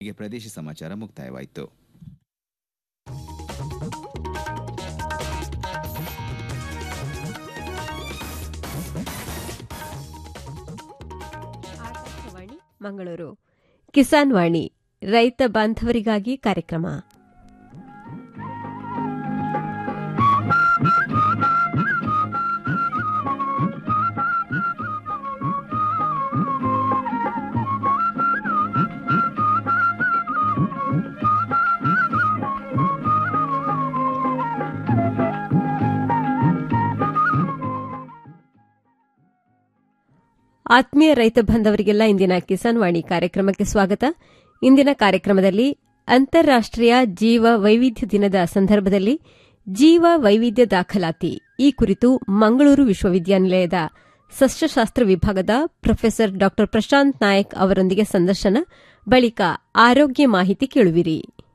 ಹೀಗೆ ಪ್ರದೇಶ ಸಮಾಚಾರ ಮುಕ್ತಾಯವಾಯಿತು ಆಕಾಶವಾಣಿ ಮಂಗಳೂರು ಕಿಸಾನ್ ವಾಣಿ ರೈತ ಬಾಂಧವರಿಗಾಗಿ ಕಾರ್ಯಕ್ರಮ ಆತ್ಮೀಯ ರೈತ ಬಾಂಧವರಿಗೆಲ್ಲ ಇಂದಿನ ಕಿಸಾನ್ ವಾಣಿ ಕಾರ್ಯಕ್ರಮಕ್ಕೆ ಸ್ವಾಗತ ಇಂದಿನ ಕಾರ್ಯಕ್ರಮದಲ್ಲಿ ಅಂತಾರಾಷ್ಟೀಯ ಜೀವ ವೈವಿಧ್ಯ ದಿನದ ಸಂದರ್ಭದಲ್ಲಿ ಜೀವ ವೈವಿಧ್ಯ ದಾಖಲಾತಿ ಈ ಕುರಿತು ಮಂಗಳೂರು ವಿಶ್ವವಿದ್ಯಾನಿಲಯದ ಸಸ್ಯಶಾಸ್ತ್ರ ವಿಭಾಗದ ಪ್ರೊಫೆಸರ್ ಡಾ ಪ್ರಶಾಂತ್ ನಾಯಕ್ ಅವರೊಂದಿಗೆ ಸಂದರ್ಶನ ಬಳಿಕ ಆರೋಗ್ಯ ಮಾಹಿತಿ ಕೇಳುವಿರಿ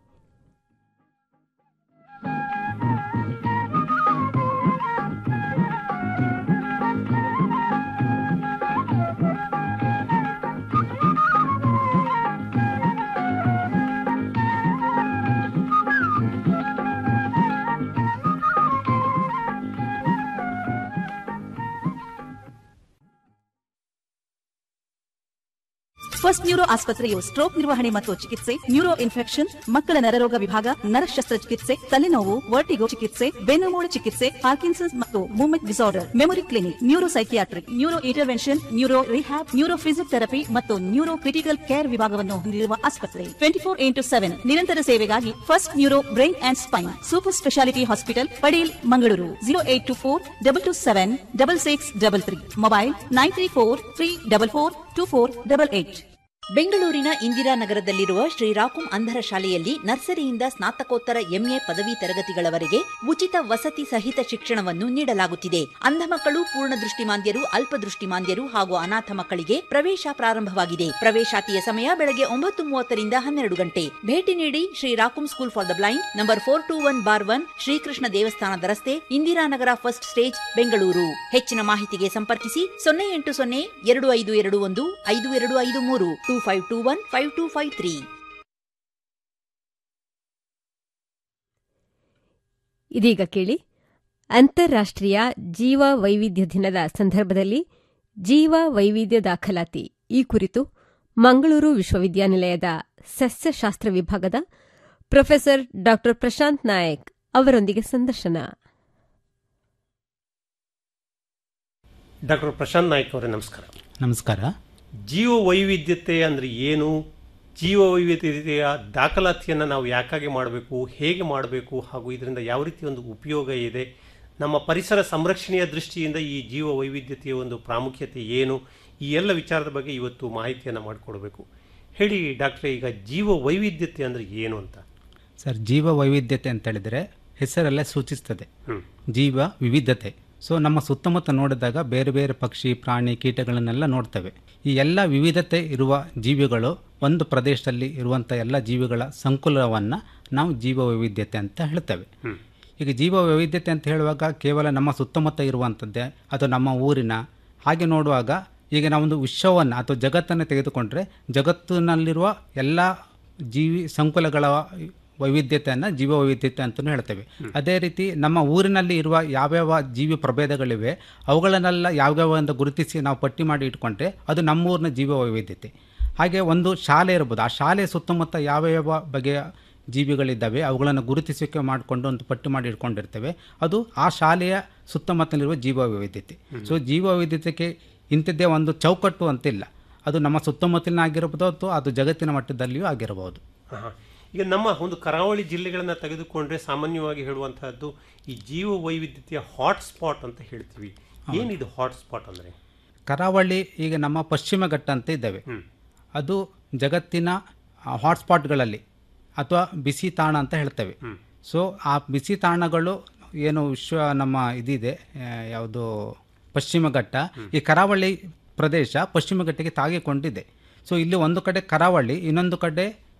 ಫಸ್ಟ್ ನ್ಯೂರೋ ಆಸ್ಪತ್ರೆಯು ಸ್ಟ್ರೋಕ್ ನಿರ್ವಹಣೆ ಮತ್ತು ಚಿಕಿತ್ಸೆ ನ್ಯೂರೋ ಇನ್ಫೆಕ್ಷನ್ ಮಕ್ಕಳ ನರರೋಗ ವಿಭಾಗ ನರ ಶಸ್ತ್ರಚಿಕಿತ್ಸೆ ತಲೆನೋವು ವರ್ಟಿಗೋ ಚಿಕಿತ್ಸೆ ಬೆನ್ನುಮೂಳೆ ಚಿಕಿತ್ಸೆ ಪಾರ್ಕಿನ್ಸನ್ಸ್ ಮತ್ತು movement disorder memory clinic neuro psychiatric neuro intervention neuro rehab neuro physiotherapy ಮತ್ತು ನ್ಯೂರೋ ಕ್ರಿಟಿಕಲ್ ಕೇರ್ ವಿಭಾಗವನ್ನು ಹೊಂದಿರುವ ಆಸ್ಪತ್ರೆ ಟ್ವೆಂಟಿ ಫೋರ್ ಇಂಟು ಸೆವೆನ್ ನಿರಂತರ ಸೇವೆಗಾಗಿ first neuro brain and spine super speciality hospital Padil Mangaluru zero eight two four double two seven double six double three mobile nine three four three double four two four double eight ಬೆಂಗಳೂರಿನ ಇಂದಿರಾನಗರದಲ್ಲಿರುವ ಶ್ರೀರಾಕುಂ ಅಂಧರ ಶಾಲೆಯಲ್ಲಿ ನರ್ಸರಿಯಿಂದ ಸ್ನಾತಕೋತ್ತರ MA ಪದವಿ ತರಗತಿಗಳವರೆಗೆ ಉಚಿತ ವಸತಿ ಸಹಿತ ಶಿಕ್ಷಣವನ್ನು ನೀಡಲಾಗುತ್ತಿದೆ ಅಂಧ ಮಕ್ಕಳು ಪೂರ್ಣ ದೃಷ್ಟಿಮಾಂದ್ಯರು ಅಲ್ಪದೃಷ್ಟಿಮಾಂದ್ಯರು ಹಾಗೂ ಅನಾಥ ಮಕ್ಕಳಿಗೆ ಪ್ರವೇಶ ಪ್ರಾರಂಭವಾಗಿದೆ ಪ್ರವೇಶಾತಿಯ ಸಮಯ ಬೆಳಗ್ಗೆ ಒಂಬತ್ತು ಮೂವತ್ತರಿಂದ ಹನ್ನೆರಡು ಗಂಟೆ ಭೇಟಿ ನೀಡಿ Sri Rakum school for the blind number four two one bar one Srikrishna ದೇವಸ್ಥಾನದ ರಸ್ತೆ ಇಂದಿರಾನಗರ ಫಸ್ಟ್ ಸ್ಟೇಜ್ ಬೆಂಗಳೂರು ಹೆಚ್ಚಿನ ಮಾಹಿತಿಗೆ ಸಂಪರ್ಕಿಸಿ ಸೊನ್ನೆ ಎಂಟು ಸೊನ್ನೆ ಎರಡು ಐದು ಎರಡು ಒಂದು ಐದು ಎರಡು ಐದು ಮೂರು two five two one five two five three ಇದೀಗ ಕೇಳಿ ಅಂತಾರಾಷ್ಟೀಯ ಜೀವ ವೈವಿಧ್ಯ ದಿನದ ಸಂದರ್ಭದಲ್ಲಿ ಜೀವ ವೈವಿಧ್ಯ ದಾಖಲಾತಿ ಈ ಕುರಿತು ಮಂಗಳೂರು ವಿಶ್ವವಿದ್ಯಾನಿಲಯದ ಸಸ್ಯಶಾಸ್ತ್ರ ವಿಭಾಗದ ಪ್ರೊಫೆಸರ್ ಡಾ ಪ್ರಶಾಂತ್ ನಾಯಕ್ ಅವರೊಂದಿಗೆ ಸಂದರ್ಶನ ಡಾಕ್ಟರ್ ಪ್ರಶಾಂತ್ ನಾಯ್ಕ್ ಅವರೇ ನಮಸ್ಕಾರ ನಮಸ್ಕಾರ ಜೀವ ವೈವಿಧ್ಯತೆ ಅಂದರೆ ಏನು ಜೀವ ವೈವಿಧ್ಯತೆಯ ದಾಖಲಾತಿಯನ್ನು ನಾವು ಯಾಕಾಗಿ ಮಾಡಬೇಕು ಹೇಗೆ ಮಾಡಬೇಕು ಹಾಗೂ ಇದರಿಂದ ಯಾವ ರೀತಿ ಒಂದು ಉಪಯೋಗ ಇದೆ ನಮ್ಮ ಪರಿಸರ ಸಂರಕ್ಷಣೆಯ ದೃಷ್ಟಿಯಿಂದ ಈ ಜೀವ ವೈವಿಧ್ಯತೆಯ ಒಂದು ಪ್ರಾಮುಖ್ಯತೆ ಏನು ಈ ಎಲ್ಲ ವಿಚಾರದ ಬಗ್ಗೆ ಇವತ್ತು ಮಾಹಿತಿಯನ್ನು ಮಾಡಿಕೊಡ್ಬೇಕು ಹೇಳಿ ಡಾಕ್ಟ್ರೆ ಈಗ ಜೀವ ವೈವಿಧ್ಯತೆ ಅಂದರೆ ಏನು ಅಂತ ಸರ್ ಜೀವ ವೈವಿಧ್ಯತೆ ಅಂತ ಹೇಳಿದರೆ ಹೆಸರಲ್ಲೇ ಸೂಚಿಸ್ತದೆ ಹ್ಮ್. ಜೀವ ವಿವಿಧತೆ ಸೊ ನಮ್ಮ ಸುತ್ತಮುತ್ತ ನೋಡಿದಾಗ ಬೇರೆ ಬೇರೆ ಪಕ್ಷಿ ಪ್ರಾಣಿ ಕೀಟಗಳನ್ನೆಲ್ಲ ನೋಡ್ತೇವೆ ಈ ಎಲ್ಲ ವಿವಿಧತೆ ಇರುವ ಜೀವಿಗಳು ಒಂದು ಪ್ರದೇಶದಲ್ಲಿ ಇರುವಂಥ ಎಲ್ಲ ಜೀವಿಗಳ ಸಂಕುಲವನ್ನು ನಾವು ಜೀವ ವೈವಿಧ್ಯತೆ ಅಂತ ಹೇಳ್ತೇವೆ ಈಗ ಜೀವ ವೈವಿಧ್ಯತೆ ಅಂತ ಹೇಳುವಾಗ ಕೇವಲ ನಮ್ಮ ಸುತ್ತಮುತ್ತ ಇರುವಂಥದ್ದೇ ಅಥವಾ ನಮ್ಮ ಊರಿನ ಹಾಗೆ ನೋಡುವಾಗ ಈಗ ನಾವೊಂದು ವಿಶ್ವವನ್ನು ಅಥವಾ ಜಗತ್ತನ್ನು ತೆಗೆದುಕೊಂಡ್ರೆ ಜಗತ್ತಿನಲ್ಲಿರುವ ಎಲ್ಲ ಜೀವಿ ಸಂಕುಲಗಳ ವೈವಿಧ್ಯತೆಯನ್ನು ಜೀವ ವೈವಿಧ್ಯತೆ ಅಂತಲೂ ಹೇಳ್ತೇವೆ ಅದೇ ರೀತಿ ನಮ್ಮ ಊರಿನಲ್ಲಿ ಇರುವ ಯಾವ್ಯಾವ ಜೀವಿ ಪ್ರಭೇದಗಳಿವೆ ಅವುಗಳನ್ನೆಲ್ಲ ಯಾವ್ಯಾವ ಅಂತ ಗುರುತಿಸಿ ನಾವು ಪಟ್ಟಿ ಮಾಡಿ ಇಟ್ಕೊಂಡ್ರೆ ಅದು ನಮ್ಮೂರಿನ ಜೀವ ವೈವಿಧ್ಯತೆ ಹಾಗೆ ಒಂದು ಶಾಲೆ ಇರ್ಬೋದು ಆ ಶಾಲೆಯ ಸುತ್ತಮುತ್ತ ಯಾವ ಯಾವ ಬಗೆಯ ಜೀವಿಗಳಿದ್ದಾವೆ ಅವುಗಳನ್ನು ಗುರುತಿಸುವಿಕೆ ಮಾಡಿಕೊಂಡು ಒಂದು ಪಟ್ಟಿ ಮಾಡಿ ಇಟ್ಕೊಂಡಿರ್ತೇವೆ ಅದು ಆ ಶಾಲೆಯ ಸುತ್ತಮುತ್ತಲಿರುವ ಜೀವ ವೈವಿಧ್ಯತೆ ಸೊ ಜೀವ ವೈವಿಧ್ಯತೆಗೆ ಇಂಥದ್ದೇ ಒಂದು ಚೌಕಟ್ಟು ಅಂತಿಲ್ಲ ಅದು ನಮ್ಮ ಸುತ್ತಮುತ್ತಲಿನ ಆಗಿರ್ಬೋದು ಅಥವಾ ಅದು ಜಗತ್ತಿನ ಮಟ್ಟದಲ್ಲಿಯೂ ಆಗಿರಬಹುದು ಆಹಾ. ಈಗ ನಮ್ಮ ಒಂದು ಕರಾವಳಿ ಜಿಲ್ಲೆಗಳನ್ನು ತೆಗೆದುಕೊಂಡ್ರೆ ಸಾಮಾನ್ಯವಾಗಿ ಹೇಳುವಂತಹದ್ದು ಈ ಜೀವ ವೈವಿಧ್ಯತೆಯ ಹಾಟ್ ಸ್ಪಾಟ್ ಅಂತ ಹೇಳ್ತೀವಿ ಏನಿದು ಹಾಟ್ ಸ್ಪಾಟ್ ಅಂದರೆ ಕರಾವಳಿ ಈಗ ನಮ್ಮ ಪಶ್ಚಿಮ ಘಟ್ಟ ಅಂತ ಇದ್ದಾವೆ ಅದು ಜಗತ್ತಿನ ಹಾಟ್ಸ್ಪಾಟ್ಗಳಲ್ಲಿ ಅಥವಾ ಬಿಸಿ ತಾಣ ಅಂತ ಹೇಳ್ತೇವೆ ಸೊ ಆ ಬಿಸಿ ತಾಣಗಳು ಏನು ವಿಶ್ವ ನಮ್ಮ ಇದಿದೆ ಯಾವುದು ಪಶ್ಚಿಮ ಘಟ್ಟ ಈ ಕರಾವಳಿ ಪ್ರದೇಶ ಪಶ್ಚಿಮ ಘಟ್ಟಕ್ಕೆ ತಾಗಿಕೊಂಡಿದೆ ಸೊ ಇಲ್ಲಿ ಒಂದು ಕಡೆ ಕರಾವಳಿ ಇನ್ನೊಂದು ಕಡೆ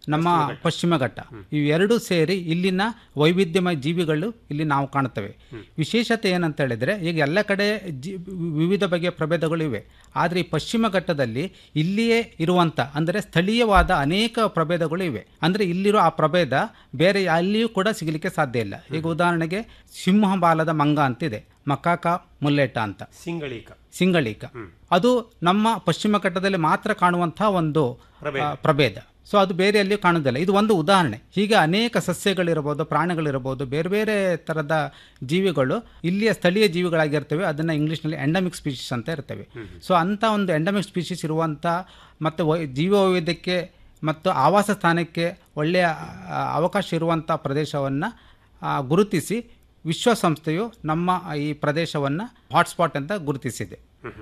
ನಮ್ಮ ಪಶ್ಚಿಮ ಘಟ್ಟ ಇವೆರಡೂ ಸೇರಿ ಇಲ್ಲಿನ ವೈವಿಧ್ಯಮಯ ಜೀವಿಗಳು ಇಲ್ಲಿ ನಾವು ಕಾಣುತ್ತವೆ ವಿಶೇಷತೆ ಏನಂತ ಹೇಳಿದ್ರೆ ಈಗ ಎಲ್ಲ ಕಡೆ ಜಿ ವಿವಿಧ ಬಗೆಯ ಪ್ರಭೇದಗಳು ಇವೆ ಆದರೆ ಈ ಪಶ್ಚಿಮ ಘಟ್ಟದಲ್ಲಿ ಇಲ್ಲಿಯೇ ಇರುವಂಥ ಅಂದರೆ ಸ್ಥಳೀಯವಾದ ಅನೇಕ ಪ್ರಭೇದಗಳು ಇವೆ ಅಂದರೆ ಇಲ್ಲಿರೋ ಆ ಪ್ರಭೇದ ಬೇರೆ ಎಲ್ಲಿಯೂ ಕೂಡ ಸಿಗಲಿಕ್ಕೆ ಸಾಧ್ಯ ಇಲ್ಲ ಈಗ ಉದಾಹರಣೆಗೆ ಸಿಂಹ ಬಾಲದ ಮಂಗ ಅಂತಿದೆ ಮಕಾಕ ಮುಲ್ಲೆಟ ಅಂತ ಸಿಂಗಳೀಕ ಸಿಂಗಳೀಕ ಅದು ನಮ್ಮ ಪಶ್ಚಿಮ ಘಟ್ಟದಲ್ಲಿ ಮಾತ್ರ ಕಾಣುವಂತಹ ಒಂದು ಆ, ಪ್ರಭೇದ ಸೊ ಅದು ಬೇರೆ ಎಲ್ಲಿಯೂ ಕಾಣುವುದಿಲ್ಲ ಇದು ಒಂದು ಉದಾಹರಣೆ ಹೀಗೆ ಅನೇಕ ಸಸ್ಯಗಳಿರಬಹುದು ಪ್ರಾಣಿಗಳಿರಬಹುದು ಬೇರೆ ಬೇರೆ ಥರದ ಜೀವಿಗಳು ಇಲ್ಲಿಯ ಸ್ಥಳೀಯ ಜೀವಿಗಳಾಗಿರ್ತವೆ ಅದನ್ನು ಇಂಗ್ಲೀಷ್ನಲ್ಲಿ ಎಂಡಮಿಕ್ ಸ್ಪೀಶೀಸ್ ಅಂತ ಇರ್ತವೆ ಸೊ ಅಂಥ ಒಂದು ಎಂಡಮಿಕ್ ಸ್ಪೀಶೀಸ್ ಇರುವಂಥ ಮತ್ತು ವೈ ಜೀವ ವೈವಿಧ್ಯಕ್ಕೆ ಮತ್ತು ಆವಾಸ ಸ್ಥಾನಕ್ಕೆ ಒಳ್ಳೆಯ ಆ, ಅವಕಾಶ ಇರುವಂಥ ಪ್ರದೇಶವನ್ನು ಗುರುತಿಸಿ ವಿಶ್ವಸಂಸ್ಥೆಯು ನಮ್ಮ ಈ ಪ್ರದೇಶವನ್ನು ಹಾಟ್ಸ್ಪಾಟ್ ಅಂತ ಗುರುತಿಸಿದೆ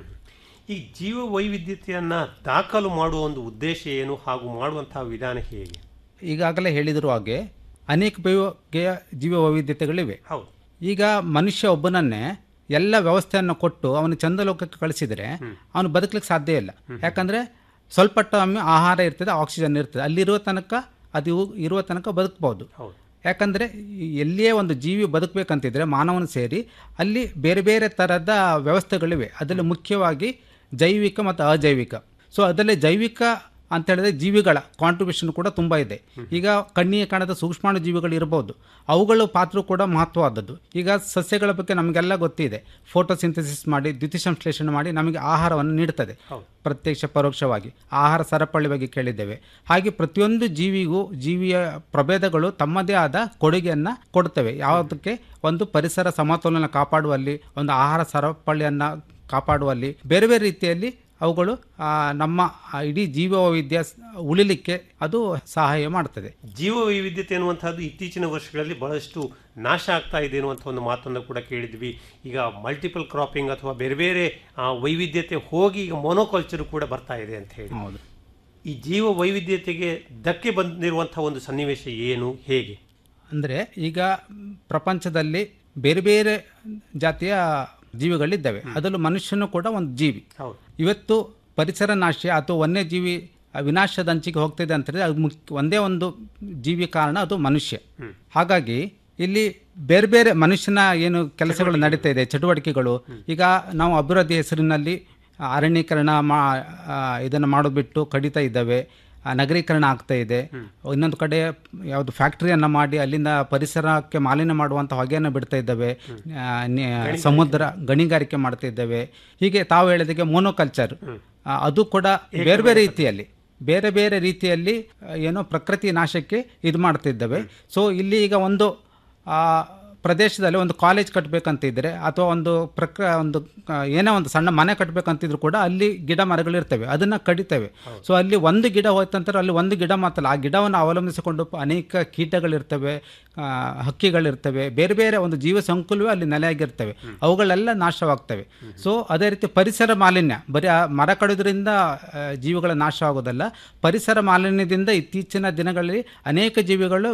ಈ ಜೀವ ವೈವಿಧ್ಯತೆಯನ್ನ ದಾಖಲು ಮಾಡುವ ಒಂದು ಉದ್ದೇಶ ಏನು ಹಾಗೂ ಮಾಡುವಂತಹ ವಿಧಾನ ಹೇಗೆ ಈಗಾಗಲೇ ಹೇಳಿದಿರುವ ಹಾಗೆ ಅನೇಕ ಬಗೆಯ ಜೀವ ವೈವಿಧ್ಯತೆಗಳಿವೆ ಹೌದು ಈಗ ಮನುಷ್ಯ ಒಬ್ಬನನ್ನೇ ಎಲ್ಲ ವ್ಯವಸ್ಥೆಯನ್ನು ಕೊಟ್ಟು ಅವನು ಚಂದ್ರಲೋಕಕ್ಕೆ ಕಳಿಸಿದರೆ ಅವನು ಬದುಕಲಿಕ್ಕೆ ಸಾಧ್ಯ ಇಲ್ಲ ಯಾಕಂದರೆ ಸ್ವಲ್ಪ ಟೈಮ್ ಆಹಾರ ಇರ್ತದೆ ಆಕ್ಸಿಜನ್ ಇರ್ತದೆ ಅಲ್ಲಿರುವ ತನಕ ಅದು ಇರುವ ತನಕ ಬದುಕಬಹುದು ಹೌದು ಯಾಕಂದರೆ ಎಲ್ಲಿಯೇ ಒಂದು ಜೀವಿ ಬದುಕಬೇಕಂತಿದ್ರೆ ಮಾನವನು ಸೇರಿ ಅಲ್ಲಿ ಬೇರೆ ಬೇರೆ ಥರದ ವ್ಯವಸ್ಥೆಗಳಿವೆ ಅದರಲ್ಲಿ ಮುಖ್ಯವಾಗಿ ಜೈವಿಕ ಮತ್ತು ಅಜೈವಿಕ ಸೊ ಅದರಲ್ಲಿ ಜೈವಿಕ ಅಂತ ಹೇಳಿದ್ರೆ ಜೀವಿಗಳ ಕಾಂಟ್ರಿಬ್ಯೂಷನ್ ಕೂಡ ತುಂಬ ಇದೆ ಈಗ ಕಣ್ಣಿಗೆ ಕಾಣದ ಸೂಕ್ಷ್ಮಾಣು ಜೀವಿಗಳು ಇರ್ಬೋದು ಅವುಗಳ ಪಾತ್ರ ಕೂಡ ಮಹತ್ವವಾದದ್ದು ಈಗ ಸಸ್ಯಗಳ ಬಗ್ಗೆ ನಮಗೆಲ್ಲ ಗೊತ್ತಿದೆ ಫೋಟೋಸಿಂಥಸಿಸ್ ಮಾಡಿ ದ್ಯುತಿಸಂಶ್ಲೇಷಣೆ ಮಾಡಿ ನಮಗೆ ಆಹಾರವನ್ನು ನೀಡುತ್ತದೆ ಪ್ರತ್ಯಕ್ಷ ಪರೋಕ್ಷವಾಗಿ ಆಹಾರ ಸರಪಳಿ ಬಗ್ಗೆ ಕೇಳಿದ್ದೇವೆ ಹಾಗೆ ಪ್ರತಿಯೊಂದು ಜೀವಿಗೂ ಜೀವಿಯ ಪ್ರಭೇದಗಳು ತಮ್ಮದೇ ಆದ ಕೊಡುಗೆಯನ್ನು ಕೊಡುತ್ತವೆ ಯಾವುದಕ್ಕೆ ಒಂದು ಪರಿಸರ ಸಮತೋಲನ ಕಾಪಾಡುವಲ್ಲಿ ಒಂದು ಆಹಾರ ಸರಪಳಿಯನ್ನು ಕಾಪಾಡುವಲ್ಲಿ ಬೇರೆ ಬೇರೆ ರೀತಿಯಲ್ಲಿ ಅವುಗಳು ಆ, ನಮ್ಮ ಆ ಇಡೀ ಜೀವ ವೈವಿಧ್ಯ ಸ್- ಉಳಿಲಿಕ್ಕೆ ಅದು ಸಹಾಯ ಮಾಡ್ತದೆ ಜೀವ ವೈವಿಧ್ಯತೆ ಎನ್ನುವಂತಹದ್ದು ಇತ್ತೀಚಿನ ವರ್ಷಗಳಲ್ಲಿ ಬಹಳಷ್ಟು ನಾಶ ಆಗ್ತಾ ಇದೆ ಎನ್ನುವಂಥ ಒಂದು ಮಾತನ್ನು ಕೂಡ ಕೇಳಿದ್ವಿ ಈಗ ಮಲ್ಟಿಪಲ್ ಕ್ರಾಪಿಂಗ್ ಅಥವಾ ಬೇರೆ ಬೇರೆ ಆ, ವೈವಿಧ್ಯತೆ ಹೋಗಿ ಈಗ ಮೊನೋಕಲ್ಚರ್ ಕೂಡ ಬರ್ತಾ ಇದೆ ಅಂತ ಹೇಳಿ ಹೌದು ಈ ಜೀವ ವೈವಿಧ್ಯತೆಗೆ ಧಕ್ಕೆ ಬಂದಿರುವಂತಹ ಒಂದು ಸನ್ನಿವೇಶ ಏನು ಹೇಗೆ ಅಂದರೆ ಈಗ ಪ್ರಪಂಚದಲ್ಲಿ ಬೇರೆ ಬೇರೆ ಜಾತಿಯ ಜೀವಿಗಳಿದ್ದಾವೆ ಅದರಲ್ಲೂ ಮನುಷ್ಯನು ಕೂಡ ಒಂದು ಜೀವಿ ಹೌದು ಇವತ್ತು ಪರಿಸರ ನಾಶ ಅಥವಾ ವನ್ಯಜೀವಿ ವಿನಾಶದ ಅಂಚಿಗೆ ಹೋಗ್ತಿದೆ ಅಂತ ಹೇಳಿದ್ರೆ ಅದು ಮುಖ್ಯ ಒಂದೇ ಒಂದು ಜೀವಿ ಕಾರಣ ಅದು ಮನುಷ್ಯ ಹಾಗಾಗಿ ಇಲ್ಲಿ ಬೇರೆ ಬೇರೆ ಮನುಷ್ಯನ ಏನು ಕೆಲಸಗಳು ನಡೀತಾ ಇದೆ ಚಟುವಟಿಕೆಗಳು ಈಗ ನಾವು ಅಭಿವೃದ್ಧಿ ಹೆಸರಿನಲ್ಲಿ ಅರಣ್ಯೀಕರಣ ಮಾ ಆ, ಇದನ್ನು ಮಾಡೋದು ಕಡಿತಾ ಇದ್ದಾವೆ ಆ, ನಗರೀಕರಣ ಆಗ್ತಾ ಇದೆ ಇನ್ನೊಂದು ಕಡೆ ಯಾವುದು ಫ್ಯಾಕ್ಟ್ರಿಯನ್ನು ಮಾಡಿ ಅಲ್ಲಿಂದ ಪರಿಸರಕ್ಕೆ ಮಾಲಿನ್ಯ ಮಾಡುವಂಥ ಹೊಗೆಯನ್ನು ಬಿಡ್ತಾ ಇದ್ದಾವೆ ಆ, ನಿ- ಸಮುದ್ರ ಗಣಿಗಾರಿಕೆ ಮಾಡ್ತಾ ಇದ್ದಾವೆ ಹೀಗೆ ತಾವು ಹೇಳಿದಾಗೆ ಮೋನೋಕಲ್ಚರ್ ಅದು ಕೂಡ ಬೇರೆ ಬೇರೆ ರೀತಿಯಲ್ಲಿ ಬೇರೆ ಬೇರೆ ರೀತಿಯಲ್ಲಿ ಆ, ಏನೋ ಪ್ರಕೃತಿ ನಾಶಕ್ಕೆ ಇದು ಮಾಡ್ತಿದ್ದಾವೆ ಸೊ ಇಲ್ಲಿ ಈಗ ಒಂದು ಆ, ಪ್ರದೇಶದಲ್ಲಿ ಒಂದು ಕಾಲೇಜ್ ಕಟ್ಟಬೇಕಂತಿದ್ರೆ ಅಥವಾ ಒಂದು ಪ್ರಕ ಒಂದು ಆ, ಏನೋ ಒಂದು ಸಣ್ಣ ಮನೆ ಕಟ್ಟಬೇಕಂತಿದ್ರು ಕೂಡ ಅಲ್ಲಿ ಗಿಡ ಮರಗಳಿರ್ತವೆ ಅದನ್ನು ಕಡಿತೇವೆ ಸೊ ಅಲ್ಲಿ ಒಂದು ಗಿಡ ಹೋಯ್ತಂತಾರೆ ಅಲ್ಲಿ ಒಂದು ಗಿಡ ಮಾತ್ರ ಅಲ್ಲ, ಆ ಗಿಡವನ್ನು ಅವಲಂಬಿಸಿಕೊಂಡು ಪ- ಅನೇಕ ಕೀಟಗಳಿರ್ತವೆ ಆ, ಹಕ್ಕಿಗಳಿರ್ತವೆ ಬೇರೆ ಬೇರೆ ಒಂದು ಜೀವ ಸಂಕುಲವೇ ಅಲ್ಲಿ ನೆಲೆಯಾಗಿರ್ತವೆ ಅವುಗಳೆಲ್ಲ ನಾಶವಾಗ್ತವೆ ಸೊ ಅದೇ ರೀತಿ ಪರಿಸರ ಮಾಲಿನ್ಯ ಬರೀ ಆ ಮರ ಕಡಿದ್ರಿಂದ ಆ, ಜೀವಿಗಳ ನಾಶ ಆಗೋದಲ್ಲ ಪರಿಸರ ಮಾಲಿನ್ಯದಿಂದ ಇತ್ತೀಚಿನ ದಿನಗಳಲ್ಲಿ ಅನೇಕ ಜೀವಿಗಳು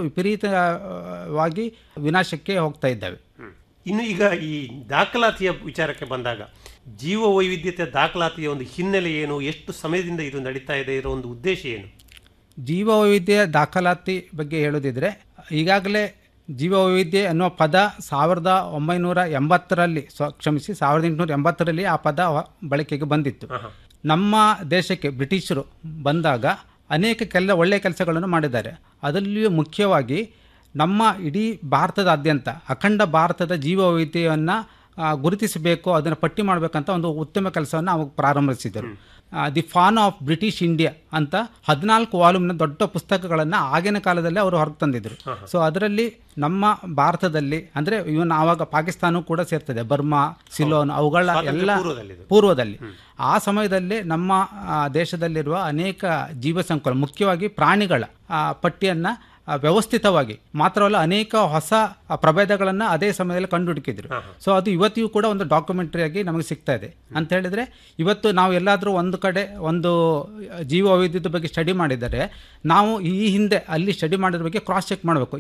ವಿಪರೀತವಾಗಿ ವಿನಾಶಕ್ಕೆ ಹೋಗ್ತಾ ಇದ್ದಾವೆ ಇನ್ನು ಈಗ ಈ ದಾಖಲಾತಿಯ ವಿಚಾರಕ್ಕೆ ಬಂದಾಗ ಜೀವ ವೈವಿಧ್ಯತೆ ದಾಖಲಾತಿಯ ಒಂದು ಹಿನ್ನೆಲೆ ಏನು ಎಷ್ಟು ಸಮಯದಿಂದ ಇದು ನಡೀತಾ ಇದೆ ಇದರ ಒಂದು ಉದ್ದೇಶ ಏನು ಜೀವ ವೈವಿಧ್ಯ ದಾಖಲಾತಿ ಬಗ್ಗೆ ಹೇಳೋದಿದ್ರೆ ಈಗಾಗಲೇ ಜೀವ ವೈವಿಧ್ಯ ಅನ್ನುವ ಪದ ಸಾವಿರದ ಒಂಬೈನೂರ ಎಂಬತ್ತರಲ್ಲಿ ಸ್ವ ಕ್ಷಮಿಸಿ ಸಾವಿರದ ಎಂಟುನೂರ ಎಂಬತ್ತರಲ್ಲಿ ಆ ಪದ ವ- ಬಳಕೆಗೆ ಬಂದಿತ್ತು ನಮ್ಮ ದೇಶಕ್ಕೆ ಬ್ರಿಟಿಷರು ಬಂದಾಗ ಅನೇಕ ಕೆಲ ಒಳ್ಳೆಯ ಕೆಲಸಗಳನ್ನು ಮಾಡಿದ್ದಾರೆ ಅದರಲ್ಲಿಯೂ ಮುಖ್ಯವಾಗಿ ನಮ್ಮ ಇಡೀ ಭಾರತದಾದ್ಯಂತ ಅಖಂಡ ಭಾರತದ ಜೀವ ವೈವಿಧ್ಯವನ್ನು ಗುರುತಿಸಬೇಕು ಅದನ್ನು ಪಟ್ಟಿ ಮಾಡಬೇಕಂತ ಒಂದು ಉತ್ತಮ ಕೆಲಸವನ್ನು ಅವಾಗ ಪ್ರಾರಂಭಿಸಿದರು the fauna of British India ಅಂತ ಹದಿನಾಲ್ಕು ವಾಲ್ಯೂಮ್ನ ದೊಡ್ಡ ಪುಸ್ತಕಗಳನ್ನು ಆಗಿನ ಕಾಲದಲ್ಲಿ ಅವರು ಹೊರಗೆ ತಂದಿದ್ರು ಸೊ ಅದರಲ್ಲಿ ನಮ್ಮ ಭಾರತದಲ್ಲಿ ಅಂದರೆ ಇವನ್ ಆವಾಗ ಪಾಕಿಸ್ತಾನ ಕೂಡ ಸೇರ್ತದೆ ಬರ್ಮಾ ಸಿಲೋನ್ ಅವುಗಳ ಎಲ್ಲ ಪೂರ್ವದಲ್ಲಿದೆ. ಪೂರ್ವದಲ್ಲಿ ಆ ಸಮಯದಲ್ಲಿ ನಮ್ಮ ಆ, ದೇಶದಲ್ಲಿರುವ ಅನೇಕ ಜೀವ ಸಂಕುಲ ಮುಖ್ಯವಾಗಿ ಪ್ರಾಣಿಗಳ ಆ, ಪಟ್ಟಿಯನ್ನ ಆ, ವ್ಯವಸ್ಥಿತವಾಗಿ ಮಾತ್ರವಲ್ಲ ಅನೇಕ ಹೊಸ ಆ, ಪ್ರಭೇದಗಳನ್ನ ಅದೇ ಸಮಯದಲ್ಲಿ ಕಂಡುಹುಡುಕಿದ್ರು ಸೊ ಅದು ಇವತ್ತಿಗೂ ಕೂಡ ಒಂದು ಡಾಕ್ಯುಮೆಂಟರಿ ಆಗಿ ನಮಗೆ ಸಿಗ್ತಾ ಇದೆ ಅಂತ ಹೇಳಿದ್ರೆ ಇವತ್ತು ನಾವು ಎಲ್ಲಾದರೂ ಒಂದು ಕಡೆ ಒಂದು ಜೀವ ವೈವಿಧ್ಯದ ಬಗ್ಗೆ ಸ್ಟಡಿ ಮಾಡಿದರೆ ನಾವು ಈ ಹಿಂದೆ ಅಲ್ಲಿ ಸ್ಟಡಿ ಮಾಡಿದ ಬಗ್ಗೆ ಕ್ರಾಸ್ ಚೆಕ್ ಮಾಡಬೇಕು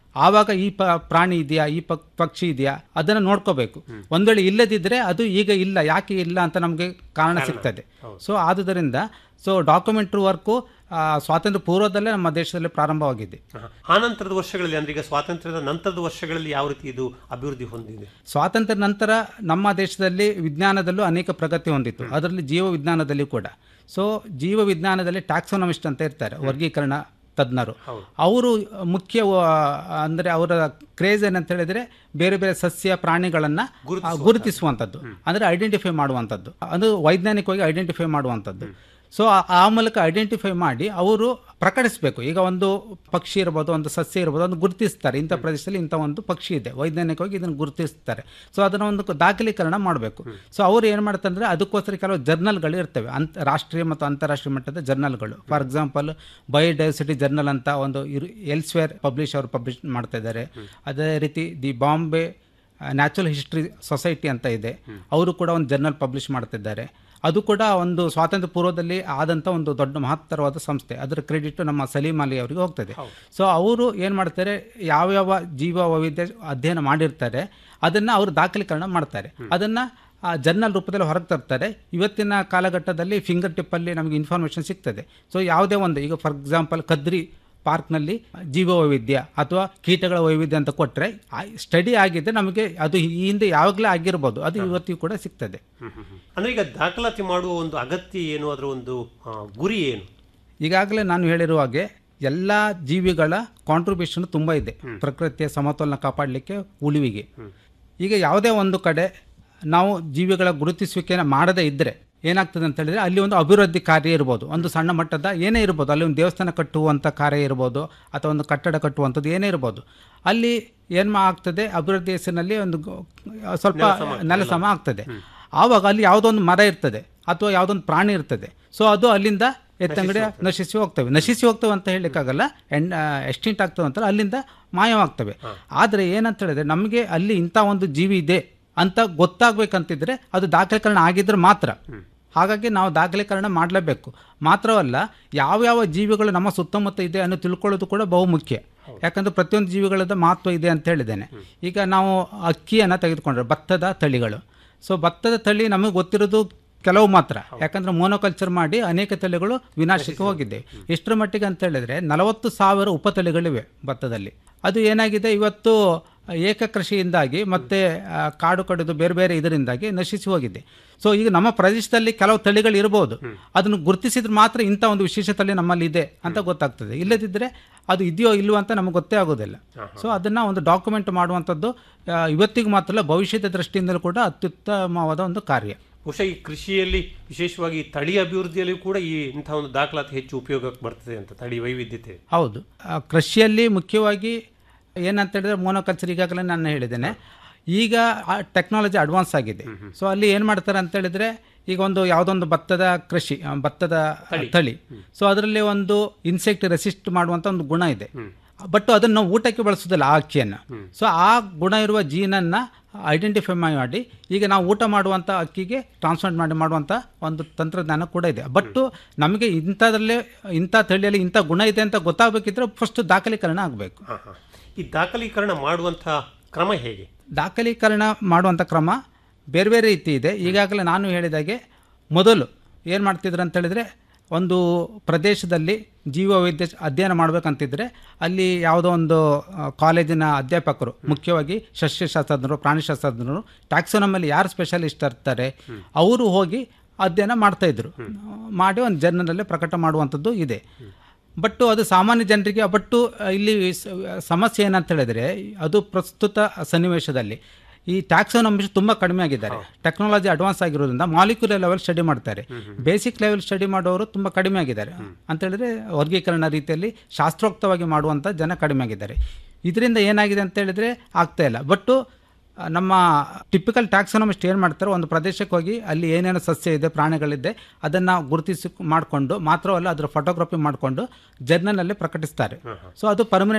ಆವಾಗ ಈ ಪ ಪ್ರಾಣಿ ಇದೆಯಾ ಈ ಪ ಪಕ್ಷಿ ಇದೆಯಾ ಅದನ್ನು ನೋಡ್ಕೋಬೇಕು ಒಂದ್ ವೇಳೆ ಇಲ್ಲದಿದ್ರೆ ಅದು ಈಗ ಇಲ್ಲ ಯಾಕೆ ಇಲ್ಲ ಅಂತ ನಮಗೆ ಕಾರಣ ಸಿಗ್ತದೆ ಸೊ ಆದುದರಿಂದ ಸೊ ಡಾಕ್ಯುಮೆಂಟ್ರಿ ವರ್ಕು ಸ್ವಾತಂತ್ರ್ಯ ಪೂರ್ವದಲ್ಲೇ ನಮ್ಮ ದೇಶದಲ್ಲಿ ಪ್ರಾರಂಭವಾಗಿದೆ ಆಹಾ. ಆ ನಂತರದ ವರ್ಷಗಳಲ್ಲಿ ಅಂದ್ರೆ ಈಗ ಸ್ವಾತಂತ್ರ್ಯದ ನಂತರದ ವರ್ಷಗಳಲ್ಲಿ ಯಾವ ರೀತಿ ಇದು ಅಭಿವೃದ್ಧಿ ಹೊಂದಿದೆ ಸ್ವಾತಂತ್ರ್ಯ ನಂತರ ನಮ್ಮ ದೇಶದಲ್ಲಿ ವಿಜ್ಞಾನದಲ್ಲೂ ಅನೇಕ ಪ್ರಗತಿ ಹೊಂದಿತ್ತು ಅದರಲ್ಲಿ ಜೀವ ವಿಜ್ಞಾನದಲ್ಲಿ ಕೂಡ ಸೊ ಜೀವ ವಿಜ್ಞಾನದಲ್ಲಿ ಟ್ಯಾಕ್ಸೋನಮಿಸ್ಟ್ ಅಂತ ಇರ್ತಾರೆ ವರ್ಗೀಕರಣ ತಜ್ಞರು ಅವರು ಮುಖ್ಯ ಆ, ಅಂದ್ರೆ ಅವರ ಕ್ರೇಜ್ ಏನಂತ ಹೇಳಿದ್ರೆ ಬೇರೆ ಬೇರೆ ಸಸ್ಯ ಪ್ರಾಣಿಗಳನ್ನ ಆ, ಗುರುತಿಸುವಂಥದ್ದು ಅಂದ್ರೆ ಐಡೆಂಟಿಫೈ ಮಾಡುವಂಥದ್ದು ಅದು ವೈಜ್ಞಾನಿಕವಾಗಿ ಐಡೆಂಟಿಫೈ ಮಾಡುವಂಥದ್ದು ಸೊ ಆ ಮೂಲಕ ಐಡೆಂಟಿಫೈ ಮಾಡಿ ಅವರು ಪ್ರಕಟಿಸಬೇಕು ಈಗ ಒಂದು ಪಕ್ಷಿ ಇರ್ಬೋದು ಒಂದು ಸಸ್ಯ ಇರ್ಬೋದು ಒಂದು ಗುರುತಿಸ್ತಾರೆ ಇಂಥ ಪ್ರದೇಶದಲ್ಲಿ ಇಂಥ ಒಂದು ಪಕ್ಷಿ ಇದೆ ವೈಜ್ಞಾನಿಕವಾಗಿ ಇದನ್ನು ಗುರುತಿಸ್ತಾರೆ ಸೊ ಅದನ್ನು ಒಂದು ದಾಖಲೀಕರಣ ಮಾಡಬೇಕು ಸೊ ಅವರು ಏನು ಮಾಡ್ತಾರೆ ಅಂದರೆ ಅದಕ್ಕೋಸ್ಕರ ಕೆಲವು ಜರ್ನಲ್ಗಳು ಇರ್ತವೆ ಅಂತ ರಾಷ್ಟ್ರೀಯ ಮತ್ತು ಅಂತಾರಾಷ್ಟ್ರೀಯ ಮಟ್ಟದ ಜರ್ನಲ್ಗಳು ಫಾರ್ ಎಕ್ಸಾಂಪಲ್ ಬಯೋಡೈವರ್ಸಿಟಿ ಜರ್ನಲ್ ಅಂತ ಒಂದು ಇರು ಎಲ್ಸ್ವೇರ್ ಪಬ್ಲಿಷ್ ಅವರು ಪಬ್ಲಿಷ್ ಮಾಡ್ತಾ ಇದ್ದಾರೆ ಅದೇ ರೀತಿ the Bombay natural history society ಅಂತ ಇದೆ ಅವರು ಕೂಡ ಒಂದು ಜರ್ನಲ್ ಪಬ್ಲಿಷ್ ಮಾಡ್ತಿದ್ದಾರೆ ಅದು ಕೂಡ ಒಂದು ಸ್ವಾತಂತ್ರ್ಯ ಪೂರ್ವದಲ್ಲಿ ಆದಂಥ ಒಂದು ದೊಡ್ಡ ಮಹತ್ತರವಾದ ಸಂಸ್ಥೆ ಅದರ ಕ್ರೆಡಿಟ್ ನಮ್ಮ ಸಲೀಂ ಅಲಿ ಅವರಿಗೆ ಹೋಗ್ತದೆ ಸೊ ಅವರು ಏನು ಮಾಡ್ತಾರೆ ಯಾವ್ಯಾವ ಜೀವ ವೈವಿಧ್ಯ ಅಧ್ಯಯನ ಮಾಡಿರ್ತಾರೆ ಅದನ್ನು ಅವರು ದಾಖಲೀಕರಣ ಮಾಡ್ತಾರೆ ಅದನ್ನು ಆ ಜರ್ನಲ್ ರೂಪದಲ್ಲಿ ಹೊರಗೆ ತರ್ತಾರೆ ಇವತ್ತಿನ ಕಾಲಘಟ್ಟದಲ್ಲಿ ಫಿಂಗರ್ ಟಿಪ್ಪಲ್ಲಿ ನಮಗೆ ಇನ್ಫಾರ್ಮೇಷನ್ ಸಿಗ್ತದೆ ಸೊ ಯಾವುದೇ ಒಂದು ಈಗ ಫಾರ್ ಎಕ್ಸಾಂಪಲ್ ಕದ್ರಿ ಪಾರ್ಕ್ನಲ್ಲಿ ಜೀವ ವೈವಿಧ್ಯ ಅಥವಾ ಕೀಟಗಳ ವೈವಿಧ್ಯ ಅಂತ ಕೊಟ್ಟರೆ ಸ್ಟಡಿ ಆಗಿದ್ದರೆ ನಮಗೆ ಅದು ಈ ಹಿಂದೆ ಯಾವಾಗಲೇ ಆಗಿರ್ಬೋದು ಅದು ಇವತ್ತಿಗೂ ಕೂಡ ಸಿಗ್ತದೆ ಅಂದ್ರೆ ಈಗ ದಾಖಲಾತಿ ಮಾಡುವ ಒಂದು ಅಗತ್ಯ ಏನು ಅದರ ಒಂದು ಆ, ಗುರಿ ಏನು ಈಗಾಗಲೇ ನಾನು ಹೇಳಿರುವ ಹಾಗೆ ಎಲ್ಲ ಜೀವಿಗಳ ಕಾಂಟ್ರಿಬ್ಯೂಷನ್ ತುಂಬ ಇದೆ ಪ್ರಕೃತಿಯ ಸಮತೋಲನ ಕಾಪಾಡಲಿಕ್ಕೆ ಉಳಿವಿಗೆ ಈಗ ಯಾವುದೇ ಒಂದು ಕಡೆ ನಾವು ಜೀವಿಗಳ ಗುರುತಿಸುವಿಕೆಯನ್ನು ಮಾಡದೇ ಇದ್ದರೆ ಏನಾಗ್ತದೆ ಅಂತ ಹೇಳಿದ್ರೆ ಅಲ್ಲಿ ಒಂದು ಅಭಿವೃದ್ಧಿ ಕಾರ್ಯ ಇರ್ಬೋದು ಒಂದು ಸಣ್ಣ ಮಟ್ಟದ ಏನೇ ಇರ್ಬೋದು ಅಲ್ಲಿ ಒಂದು ದೇವಸ್ಥಾನ ಕಟ್ಟುವಂಥ ಕಾರ್ಯ ಇರ್ಬೋದು ಅಥವಾ ಒಂದು ಕಟ್ಟಡ ಕಟ್ಟುವಂಥದ್ದು ಏನೇ ಇರ್ಬೋದು ಅಲ್ಲಿ ಏನು ಆಗ್ತದೆ ಅಭಿವೃದ್ಧಿ ಹೆಸರಿನಲ್ಲಿ ಒಂದು ಗೊ- ಸ್ವಲ್ಪ ನೆಲಸಮ ಆಗ್ತದೆ ಆವಾಗ ಅಲ್ಲಿ ಯಾವುದೋ ಒಂದು ಮರ ಇರ್ತದೆ ಅಥವಾ ಯಾವುದೊಂದು ಪ್ರಾಣಿ ಇರ್ತದೆ ಸೊ ಅದು ಅಲ್ಲಿಂದ ಎತ್ತಂಗಡಿ ನಶಿಸಿ ಹೋಗ್ತವೆ ನಶಿಸಿ ಹೋಗ್ತವೆ ಅಂತ ಹೇಳಲಿಕ್ಕಾಗಲ್ಲ ಎಂಡ್ ಎಕ್ಸ್ಟಿಂಟ್ ಆಗ್ತವೆ ಅಂತಾರೆ ಅಲ್ಲಿಂದ ಮಾಯವಾಗ್ತವೆ ಆದರೆ ಏನಂತ ಹೇಳಿದ್ರೆ ನಮಗೆ ಅಲ್ಲಿ ಇಂಥ ಒಂದು ಜೀವಿ ಇದೆ ಅಂತ ಗೊತ್ತಾಗ್ಬೇಕಂತಿದ್ರೆ ಅದು ದಾಖಲೀಕರಣ ಆಗಿದ್ರೆ ಮಾತ್ರ ಹಾಗಾಗಿ ನಾವು ದಾಖಲೀಕರಣ ಮಾಡಲೇಬೇಕು ಮಾತ್ರವಲ್ಲ ಯಾವ್ಯಾವ ಜೀವಿಗಳು ನಮ್ಮ ಸುತ್ತಮುತ್ತ ಇದೆ ಅನ್ನೋ ತಿಳ್ಕೊಳ್ಳೋದು ಕೂಡ ಬಹು ಮುಖ್ಯ ಯಾಕಂದ್ರೆ ಪ್ರತಿಯೊಂದು ಜೀವಿಗಳದ ಮಹತ್ವ ಇದೆ ಅಂತ ಹೇಳಿದ್ದೇನೆ ಈಗ ನಾವು ಅಕ್ಕಿಯನ್ನು ತೆಗೆದುಕೊಂಡ್ರೆ ಭತ್ತದ ತಳಿಗಳು ಸೊ ಭತ್ತದ ತಳಿ ನಮಗೆ ಗೊತ್ತಿರೋದು ಕೆಲವು ಮಾತ್ರ ಯಾಕಂದ್ರೆ ಮೋನೋಕಲ್ಚರ್ ಮಾಡಿ ಅನೇಕ ತಳಿಗಳು ವಿನಾಶಕ್ಕೆ ಹೋಗಿವೆ ಎಷ್ಟರ ಮಟ್ಟಿಗೆ ಅಂತ ಹೇಳಿದ್ರೆ ನಲವತ್ತು ಸಾವಿರ ಉಪತಳಿಗಳಿವೆ ಭತ್ತದಲ್ಲಿ ಅದು ಏನಾಗಿದೆ ಇವತ್ತು ಏಕಕೃಷಿಯಿಂದಾಗಿ ಮತ್ತೆ ಆ, ಕಾಡು ಕಡಿದು ಬೇರೆ ಬೇರೆ ಇದರಿಂದಾಗಿ ನಶಿಸಿ ಹೋಗಿದೆ ಸೊ ಈಗ ನಮ್ಮ ಪ್ರದೇಶದಲ್ಲಿ ಕೆಲವು ತಳಿಗಳು ಇರಬಹುದು ಅದನ್ನು ಗುರುತಿಸಿದ್ರೆ ಮಾತ್ರ ಇಂಥ ಒಂದು ವಿಶೇಷ ತಳಿ ನಮ್ಮಲ್ಲಿ ಇದೆ ಅಂತ ಗೊತ್ತಾಗ್ತದೆ ಇಲ್ಲದಿದ್ದರೆ ಅದು ಇದೆಯೋ ಇಲ್ವೋ ಅಂತ ನಮಗೆ ಗೊತ್ತೇ ಆಗೋದಿಲ್ಲ ಸೊ ಅದನ್ನು ಒಂದು ಡಾಕ್ಯುಮೆಂಟ್ ಮಾಡುವಂಥದ್ದು ಆ, ಇವತ್ತಿಗೆ ಮಾತ್ರ ಅಲ್ಲ ಭವಿಷ್ಯದ ದೃಷ್ಟಿಯಿಂದಲೂ ಕೂಡ ಅತ್ಯುತ್ತಮವಾದ ಒಂದು ಕಾರ್ಯ ಬಹುಶಃ ಈ ಕೃಷಿಯಲ್ಲಿ ವಿಶೇಷವಾಗಿ ತಳಿ ಅಭಿವೃದ್ಧಿಯಲ್ಲಿ ಕೂಡ ಈ ಇಂತಹ ಒಂದು ದಾಖಲಾತಿ ಹೆಚ್ಚು ಉಪಯೋಗಕ್ಕೆ ಬರ್ತದೆ ಅಂತ ತಳಿ ವೈವಿಧ್ಯತೆ ಹೌದು ಆ, ಕೃಷಿಯಲ್ಲಿ ಮುಖ್ಯವಾಗಿ ಏನಂತ ಹೇಳಿದ್ರೆ ಮೋನೋಕಲ್ಚರ್ ಈಗಾಗಲೇ ನಾನು ಹೇಳಿದ್ದೇನೆ ಈಗ ಟೆಕ್ನಾಲಜಿ ಅಡ್ವಾನ್ಸ್ ಆಗಿದೆ ಸೊ ಅಲ್ಲಿ ಏನು ಮಾಡ್ತಾರೆ ಅಂತ ಹೇಳಿದ್ರೆ ಈಗ ಒಂದು ಯಾವುದೊಂದು ಭತ್ತದ ಕೃಷಿ ಆ, ಭತ್ತದ ತಳಿ ಸೊ ಅದರಲ್ಲಿ ಒಂದು ಇನ್ಸೆಕ್ಟ್ ರೆಸಿಸ್ಟ್ ಮಾಡುವಂಥ ಒಂದು ಗುಣ ಇದೆ ಬಟ್ ಅದನ್ನು ನಾವು ಊಟಕ್ಕೆ ಬಳಸೋದಿಲ್ಲ ಆ ಅಕ್ಕಿಯನ್ನು ಸೊ ಆ ಗುಣ ಇರುವ ಜೀನನ್ನ ಐಡೆಂಟಿಫೈ ಮಾಡಿ ಈಗ ನಾವು ಊಟ ಮಾಡುವಂಥ ಅಕ್ಕಿಗೆ ಟ್ರಾನ್ಸ್ಪ್ಲಾಂಟ್ ಮಾಡಿ ಮಾಡುವಂಥ ಒಂದು ತಂತ್ರಜ್ಞಾನ ಕೂಡ ಇದೆ ಬಟ್ ನಮಗೆ ಇಂಥದ್ರಲ್ಲೇ ಇಂಥ ತಳಿಯಲ್ಲಿ ಇಂಥ ಗುಣ ಇದೆ ಅಂತ ಗೊತ್ತಾಗಬೇಕಿದ್ರೆ ಫಸ್ಟ್ ದಾಖಲೀಕರಣ ಆಗಬೇಕು ಹಾ, ಹಾ. ಈ ದಾಖಲೀಕರಣ ಮಾಡುವಂತಹ ಕ್ರಮ ಹೇಗೆ ದಾಖಲೀಕರಣ ಮಾಡುವಂಥ ಕ್ರಮ ಬೇರೆ ಬೇರೆ ರೀತಿ ಇದೆ ಈಗಾಗಲೇ ನಾನು ಹೇಳಿದಾಗೆ ಮೊದಲು ಏನು ಮಾಡ್ತಿದ್ರು ಅಂತ ಹೇಳಿದ್ರೆ ಒಂದು ಪ್ರದೇಶದಲ್ಲಿ ಜೀವ ವೈದ್ಯ ಅಧ್ಯಯನ ಮಾಡಬೇಕಂತಿದ್ರೆ ಅಲ್ಲಿ ಯಾವುದೋ ಒಂದು ಆ, ಕಾಲೇಜಿನ ಅಧ್ಯಾಪಕರು ಮುಖ್ಯವಾಗಿ ಸಸ್ಯಶಾಸ್ತ್ರಜ್ಞರು ಪ್ರಾಣಿಶಾಸ್ತ್ರಜ್ಞರು ಟ್ಯಾಕ್ಸೋನಮಲ್ಲಿ ಯಾರು ಸ್ಪೆಷಲಿಸ್ಟ್ ಇರ್ತಾರೆ ಅವರು ಹೋಗಿ ಅಧ್ಯಯನ ಮಾಡ್ತಾ ಇದ್ರು ಮಾಡಿ ಒಂದು ಜರ್ನಲಲ್ಲಿ ಪ್ರಕಟ ಮಾಡುವಂಥದ್ದು ಇದೆ ಬಟ್ ಅದು ಸಾಮಾನ್ಯ ಜನರಿಗೆ ಬಟ್ಟು ಇಲ್ಲಿ ಸ- ಸಮಸ್ಯೆ ಏನಂತ ಹೇಳಿದ್ರೆ ಅದು ಪ್ರಸ್ತುತ ಸನ್ನಿವೇಶದಲ್ಲಿ ಈ ಟ್ಯಾಕ್ಸೋನಮಿ ತುಂಬ ಕಡಿಮೆ ಆಗಿದ್ದಾರೆ ಟೆಕ್ನಾಲಜಿ ಅಡ್ವಾನ್ಸ್ ಆಗಿರೋದ್ರಿಂದ ಮಾಲಿಕ್ಯುಲರ್ ಲೆವೆಲ್ ಸ್ಟಡಿ ಮಾಡ್ತಾರೆ ಬೇಸಿಕ್ ಲೆವೆಲ್ ಸ್ಟಡಿ ಮಾಡೋರು ತುಂಬ ಕಡಿಮೆ ಆಗಿದ್ದಾರೆ ಅಂತ ಹೇಳಿದ್ರೆ ವರ್ಗೀಕರಣ ರೀತಿಯಲ್ಲಿ ಶಾಸ್ತ್ರೋಕ್ತವಾಗಿ ಮಾಡುವಂಥ ಜನ ಕಡಿಮೆ ಆಗಿದ್ದಾರೆ ಇದರಿಂದ ಏನಾಗಿದೆ ಅಂತ ಹೇಳಿದ್ರೆ ಆಗ್ತಾ ಇಲ್ಲ ಬಟ್ಟು ಆ, ನಮ್ಮ ಟಿಪಿಕಲ್ ಟ್ಯಾಕ್ಸೋನಮಿಸ್ಟ್ ಏನು ಮಾಡ್ತಾರೆ ಒಂದು ಪ್ರದೇಶಕ್ಕೆ ಹೋಗಿ ಅಲ್ಲಿ ಏನೇನು ಸಸ್ಯ ಇದೆ ಪ್ರಾಣಿಗಳಿದೆ ಅದನ್ನು ಗುರುತಿಸಿ ಮಾಡಿಕೊಂಡು ಮಾತ್ರವಲ್ಲ ಅದರ ಫೋಟೋಗ್ರಫಿ ಮಾಡಿಕೊಂಡು ಜರ್ನಲಲ್ಲಿ ಪ್ರಕಟಿಸ್ತಾರೆ ಸೊ ಅದು ಪರ್ಮನೆಂಟು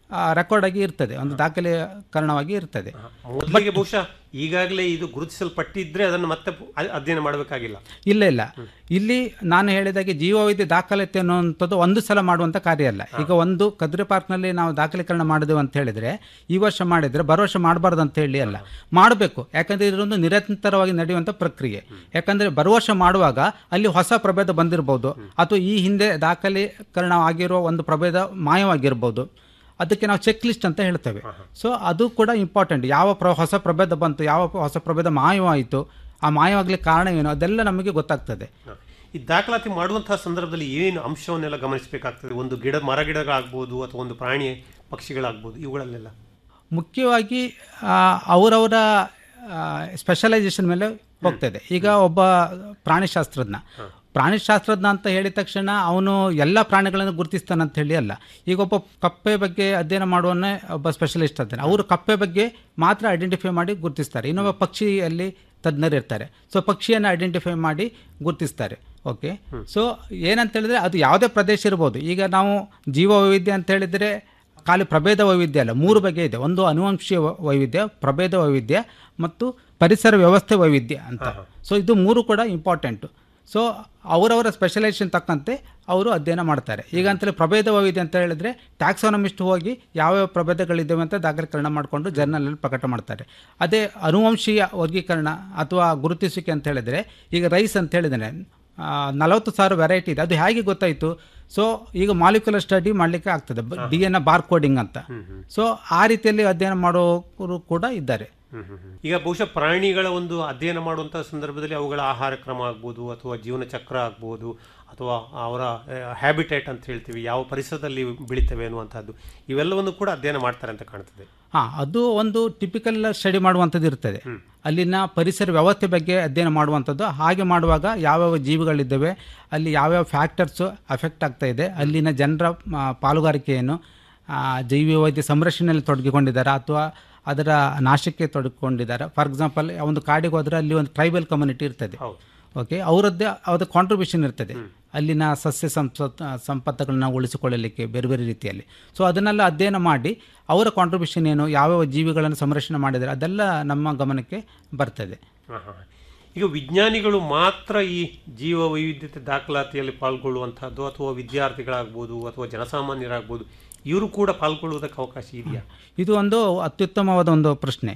ರೆಕಾರ್ಡ್ ಆಗಿ ಇರ್ತದೆ ಒಂದು ದಾಖಲೀಕರಣವಾಗಿ ಇರ್ತದೆ ಮೊದಲಿಗೆ ಬಹುಶಃ ಈಗಾಗಲೇ ಇದು ಗುರುತಿಸಲ್ಪಟ್ಟಿದ್ರೆ ಅದನ್ನು ಮತ್ತೆ ಅ- ಅಧ್ಯಯನ ಮಾಡಬೇಕಾಗಿಲ್ಲ ಇಲ್ಲ ಇಲ್ಲ ಇಲ್ಲಿ ನಾನು ಹೇಳಿದಾಗೆ ಜೀವವೈದ್ಯ ದಾಖಲಾತಿ ಅನ್ನುವಂಥದ್ದು ಒಂದು ಸಲ ಮಾಡುವಂಥ ಕಾರ್ಯ ಅಲ್ಲ ಈಗ ಒಂದು ಕದ್ರಿ ಪಾರ್ಕ್ನಲ್ಲಿ ನಾವು ದಾಖಲೀಕರಣ ಮಾಡಿದೆವು ಅಂತ ಹೇಳಿದ್ರೆ ಈ ವರ್ಷ ಮಾಡಿದ್ರೆ ಬರೋ ವರ್ಷ ಮಾಡಬಾರ್ದು ಅಂತ ಹೇಳಿ ಅಲ್ಲ ಮಾಡಬೇಕು ಯಾಕಂದ್ರೆ ಇದೊಂದು ನಿರಂತರವಾಗಿ ನಡೆಯುವಂಥ ಪ್ರಕ್ರಿಯೆ ಯಾಕಂದ್ರೆ ಬರುವ ವರ್ಷ ಮಾಡುವಾಗ ಅಲ್ಲಿ ಹೊಸ ಪ್ರಭೇದ ಬಂದಿರಬಹುದು ಅಥವಾ ಈ ಹಿಂದೆ ದಾಖಲೀಕರಣ ಆಗಿರೋ ಒಂದು ಪ್ರಭೇದ ಮಾಯವಾಗಿರ್ಬೋದು ಅದಕ್ಕೆ ನಾವು ಚೆಕ್ ಲಿಸ್ಟ್ ಅಂತ ಹೇಳ್ತೇವೆ ಸೊ ಅದು ಕೂಡ ಇಂಪಾರ್ಟೆಂಟ್ ಯಾವ ಪ್ರ ಹೊಸ ಪ್ರಭೇದ ಬಂತು ಯಾವ ಹೊಸ ಪ್ರಭೇದ ಮಾಯವಾಯಿತು ಆ ಮಾಯವಾಗ್ಲಿಕ್ಕೆ ಕಾರಣ ಏನು ಅದೆಲ್ಲ ನಮಗೆ ಗೊತ್ತಾಗ್ತದೆ ಈ ದಾಖಲಾತಿ ಮಾಡುವಂತಹ ಸಂದರ್ಭದಲ್ಲಿ ಏನು ಅಂಶವನ್ನೆಲ್ಲ ಗಮನಿಸಬೇಕಾಗ್ತದೆ ಒಂದು ಗಿಡ ಮರ ಗಿಡಗಳಾಗ್ಬೋದು ಅಥವಾ ಒಂದು ಪ್ರಾಣಿ ಪಕ್ಷಿಗಳಾಗ್ಬೋದು ಇವುಗಳಲ್ಲೆಲ್ಲ ಮುಖ್ಯವಾಗಿ ಆ, ಅವರವರ ಸ್ಪೆಷಲೈಸೇಷನ್ ಮೇಲೆ ಹೋಗ್ತದೆ ಈಗ ಒಬ್ಬ ಪ್ರಾಣಿಶಾಸ್ತ್ರಜ್ಞ ಪ್ರಾಣಿಶಾಸ್ತ್ರಜ್ಞ ಅಂತ ಹೇಳಿದ ತಕ್ಷಣ ಅವನು ಎಲ್ಲ ಪ್ರಾಣಿಗಳನ್ನು ಗುರುತಿಸ್ತಾನೆ ಅಂತ ಹೇಳಿ ಅಲ್ಲ ಈಗ ಒಬ್ಬ ಕಪ್ಪೆ ಬಗ್ಗೆ ಅಧ್ಯಯನ ಮಾಡುವನ್ನೇ ಒಬ್ಬ ಸ್ಪೆಷಲಿಸ್ಟ್ ಅಂತಾನೆ ಅವರು ಕಪ್ಪೆ ಬಗ್ಗೆ ಮಾತ್ರ ಐಡೆಂಟಿಫೈ ಮಾಡಿ ಗುರುತಿಸ್ತಾರೆ ಇನ್ನೊಬ್ಬ ಪಕ್ಷಿಯಲ್ಲಿ ತಜ್ಞರು ಇರ್ತಾರೆ ಸೊ ಪಕ್ಷಿಯನ್ನು ಐಡೆಂಟಿಫೈ ಮಾಡಿ ಗುರುತಿಸ್ತಾರೆ ಓಕೆ ಸೊ ಏನಂತ ಹೇಳಿದ್ರೆ ಅದು ಯಾವುದೇ ಪ್ರದೇಶ ಇರ್ಬೋದು ಈಗ ನಾವು ಜೀವ ವೈವಿಧ್ಯ ಅಂತ ಹೇಳಿದರೆ ಖಾಲಿ ಪ್ರಭೇದ ವೈವಿಧ್ಯ ಅಲ್ಲ ಮೂರು ಬಗೆ ಇದೆ ಒಂದು ಅನುವಂಶೀಯ ವ- ವೈವಿಧ್ಯ ಪ್ರಭೇದ ವೈವಿಧ್ಯ ಮತ್ತು ಪರಿಸರ ವ್ಯವಸ್ಥೆ ವೈವಿಧ್ಯ ಅಂತ ಸೊ ಇದು ಮೂರು ಕೂಡ ಇಂಪಾರ್ಟೆಂಟು ಸೊ ಅವರವರ ಸ್ಪೆಷಲೈಸೇಷನ್ ತಕ್ಕಂತೆ ಅವರು ಅಧ್ಯಯನ ಮಾಡ್ತಾರೆ ಈಗ ಅಂತೇಳಿ ಪ್ರಭೇದ ವೈವಿಧ್ಯ ಅಂತ ಹೇಳಿದ್ರೆ ಟ್ಯಾಕ್ಸಾನಮಿಸ್ಟ್ ಹೋಗಿ ಯಾವ್ಯಾವ ಪ್ರಭೇದಗಳಿದ್ದಾವೆ ಅಂತ ದಾಖಲೀಕರಣ ಮಾಡಿಕೊಂಡು ಜರ್ನಲಲ್ಲಿ ಪ್ರಕಟ ಮಾಡ್ತಾರೆ ಅದೇ ಅನುವಂಶೀಯ ವರ್ಗೀಕರಣ ಅಥವಾ ಗುರುತಿಸುವಿಕೆ ಅಂತ ಹೇಳಿದ್ರೆ ಈಗ ರೈಸ್ ಅಂತ ಹೇಳಿದ್ದೇನೆ ನಲವತ್ತು ಸಾವಿರ ವೆರೈಟಿ ಇದೆ ಅದು ಹೇಗೆ ಗೊತ್ತಾಯಿತು ಸೊ ಈಗ ಮಾಲಿಕ್ಯುಲರ್ ಸ್ಟಡಿ ಮಾಡಲಿಕ್ಕೆ ಆಗ್ತದೆ D N A bar coding ಅಂತ ಸೊ ಆ ರೀತಿಯಲ್ಲಿ ಅಧ್ಯಯನ ಮಾಡೋರು ಕೂಡ ಇದ್ದಾರೆ ಈಗ ಬಹುಶಃ ಪ್ರಾಣಿಗಳ ಒಂದು ಅಧ್ಯಯನ ಮಾಡುವಂತಹ ಸಂದರ್ಭದಲ್ಲಿ ಅವುಗಳ ಆಹಾರ ಕ್ರಮ ಆಗ್ಬೋದು ಅಥವಾ ಜೀವನ ಚಕ್ರ ಆಗ್ಬೋದು ಅಥವಾ ಅವರ ಹ್ಯಾಬಿಟೇಟ್ ಅಂತ ಹೇಳ್ತೀವಿ ಯಾವ ಪರಿಸರದಲ್ಲಿ ಬೆಳಿತವೆ ಅನ್ನುವಂಥದ್ದು ಇವೆಲ್ಲವನ್ನು ಕೂಡ ಅಧ್ಯಯನ ಮಾಡ್ತಾರೆ ಅಂತ ಕಾಣ್ತದೆ ಹಾಂ ಅದು ಒಂದು ಟಿಪಿಕಲ್ ಸ್ಟಡಿ ಮಾಡುವಂಥದ್ದು ಇರ್ತದೆ ಅಲ್ಲಿನ ಪರಿಸರ ವ್ಯವಸ್ಥೆ ಬಗ್ಗೆ ಅಧ್ಯಯನ ಮಾಡುವಂಥದ್ದು ಹಾಗೆ ಮಾಡುವಾಗ ಯಾವ್ಯಾವ ಜೀವಿಗಳಿದ್ದಾವೆ ಅಲ್ಲಿ ಯಾವ್ಯಾವ ಫ್ಯಾಕ್ಟರ್ಸು ಅಫೆಕ್ಟ್ ಆಗ್ತಾ ಇದೆ ಅಲ್ಲಿನ ಜನರ ಆ, ಪಾಲುಗಾರಿಕೆ ಏನು ಆ, ಜೈವ ವೈದ್ಯ ಸಂರಕ್ಷಣೆಯಲ್ಲಿ ತೊಡಗಿಕೊಂಡಿದ್ದಾರೆ ಅಥವಾ ಅದರ ನಾಶಕ್ಕೆ ತೊಡಗಿಕೊಂಡಿದ್ದಾರೆ ಫಾರ್ ಎಕ್ಸಾಂಪಲ್ ಒಂದು ಕಾಡಿಗೆ ಹೋದರೆ ಅಲ್ಲಿ ಒಂದು ಟ್ರೈಬಲ್ ಕಮ್ಯುನಿಟಿ ಇರ್ತದೆ ಓಕೆ ಅವರದ್ದೇ ಅವ್ರದ್ದು ಕಾಂಟ್ರಿಬ್ಯೂಷನ್ ಇರ್ತದೆ ಅಲ್ಲಿನ ಸಸ್ಯ ಸಂಪತ್ ಸಂಪತ್ತುಗಳನ್ನ ಉಳಿಸಿಕೊಳ್ಳಲಿಕ್ಕೆ ಬೇರೆ ಬೇರೆ ರೀತಿಯಲ್ಲಿ ಸೊ ಅದನ್ನೆಲ್ಲ ಅಧ್ಯಯನ ಮಾಡಿ ಅವರ ಕಾಂಟ್ರಿಬ್ಯೂಷನ್ ಏನು ಯಾವ್ಯಾವ ಜೀವಿಗಳನ್ನು ಸಂರಕ್ಷಣೆ ಮಾಡಿದ್ದಾರೆ ಅದೆಲ್ಲ ನಮ್ಮ ಗಮನಕ್ಕೆ ಬರ್ತದೆ ಹಾ, ಹಾ. ಈಗ ವಿಜ್ಞಾನಿಗಳು ಮಾತ್ರ ಈ ಜೀವ ವೈವಿಧ್ಯತೆ ದಾಖಲಾತಿಯಲ್ಲಿ ಪಾಲ್ಗೊಳ್ಳುವಂತಹದ್ದು ಅಥವಾ ವಿದ್ಯಾರ್ಥಿಗಳಾಗ್ಬೋದು ಅಥವಾ ಜನಸಾಮಾನ್ಯರಾಗ್ಬೋದು ಇವರು ಕೂಡ ಪಾಲ್ಗೊಳ್ಳುವುದಕ್ಕೆ ಅವಕಾಶ ಇದೆಯಾ ಇದು ಒಂದು ಅತ್ಯುತ್ತಮವಾದ ಒಂದು ಪ್ರಶ್ನೆ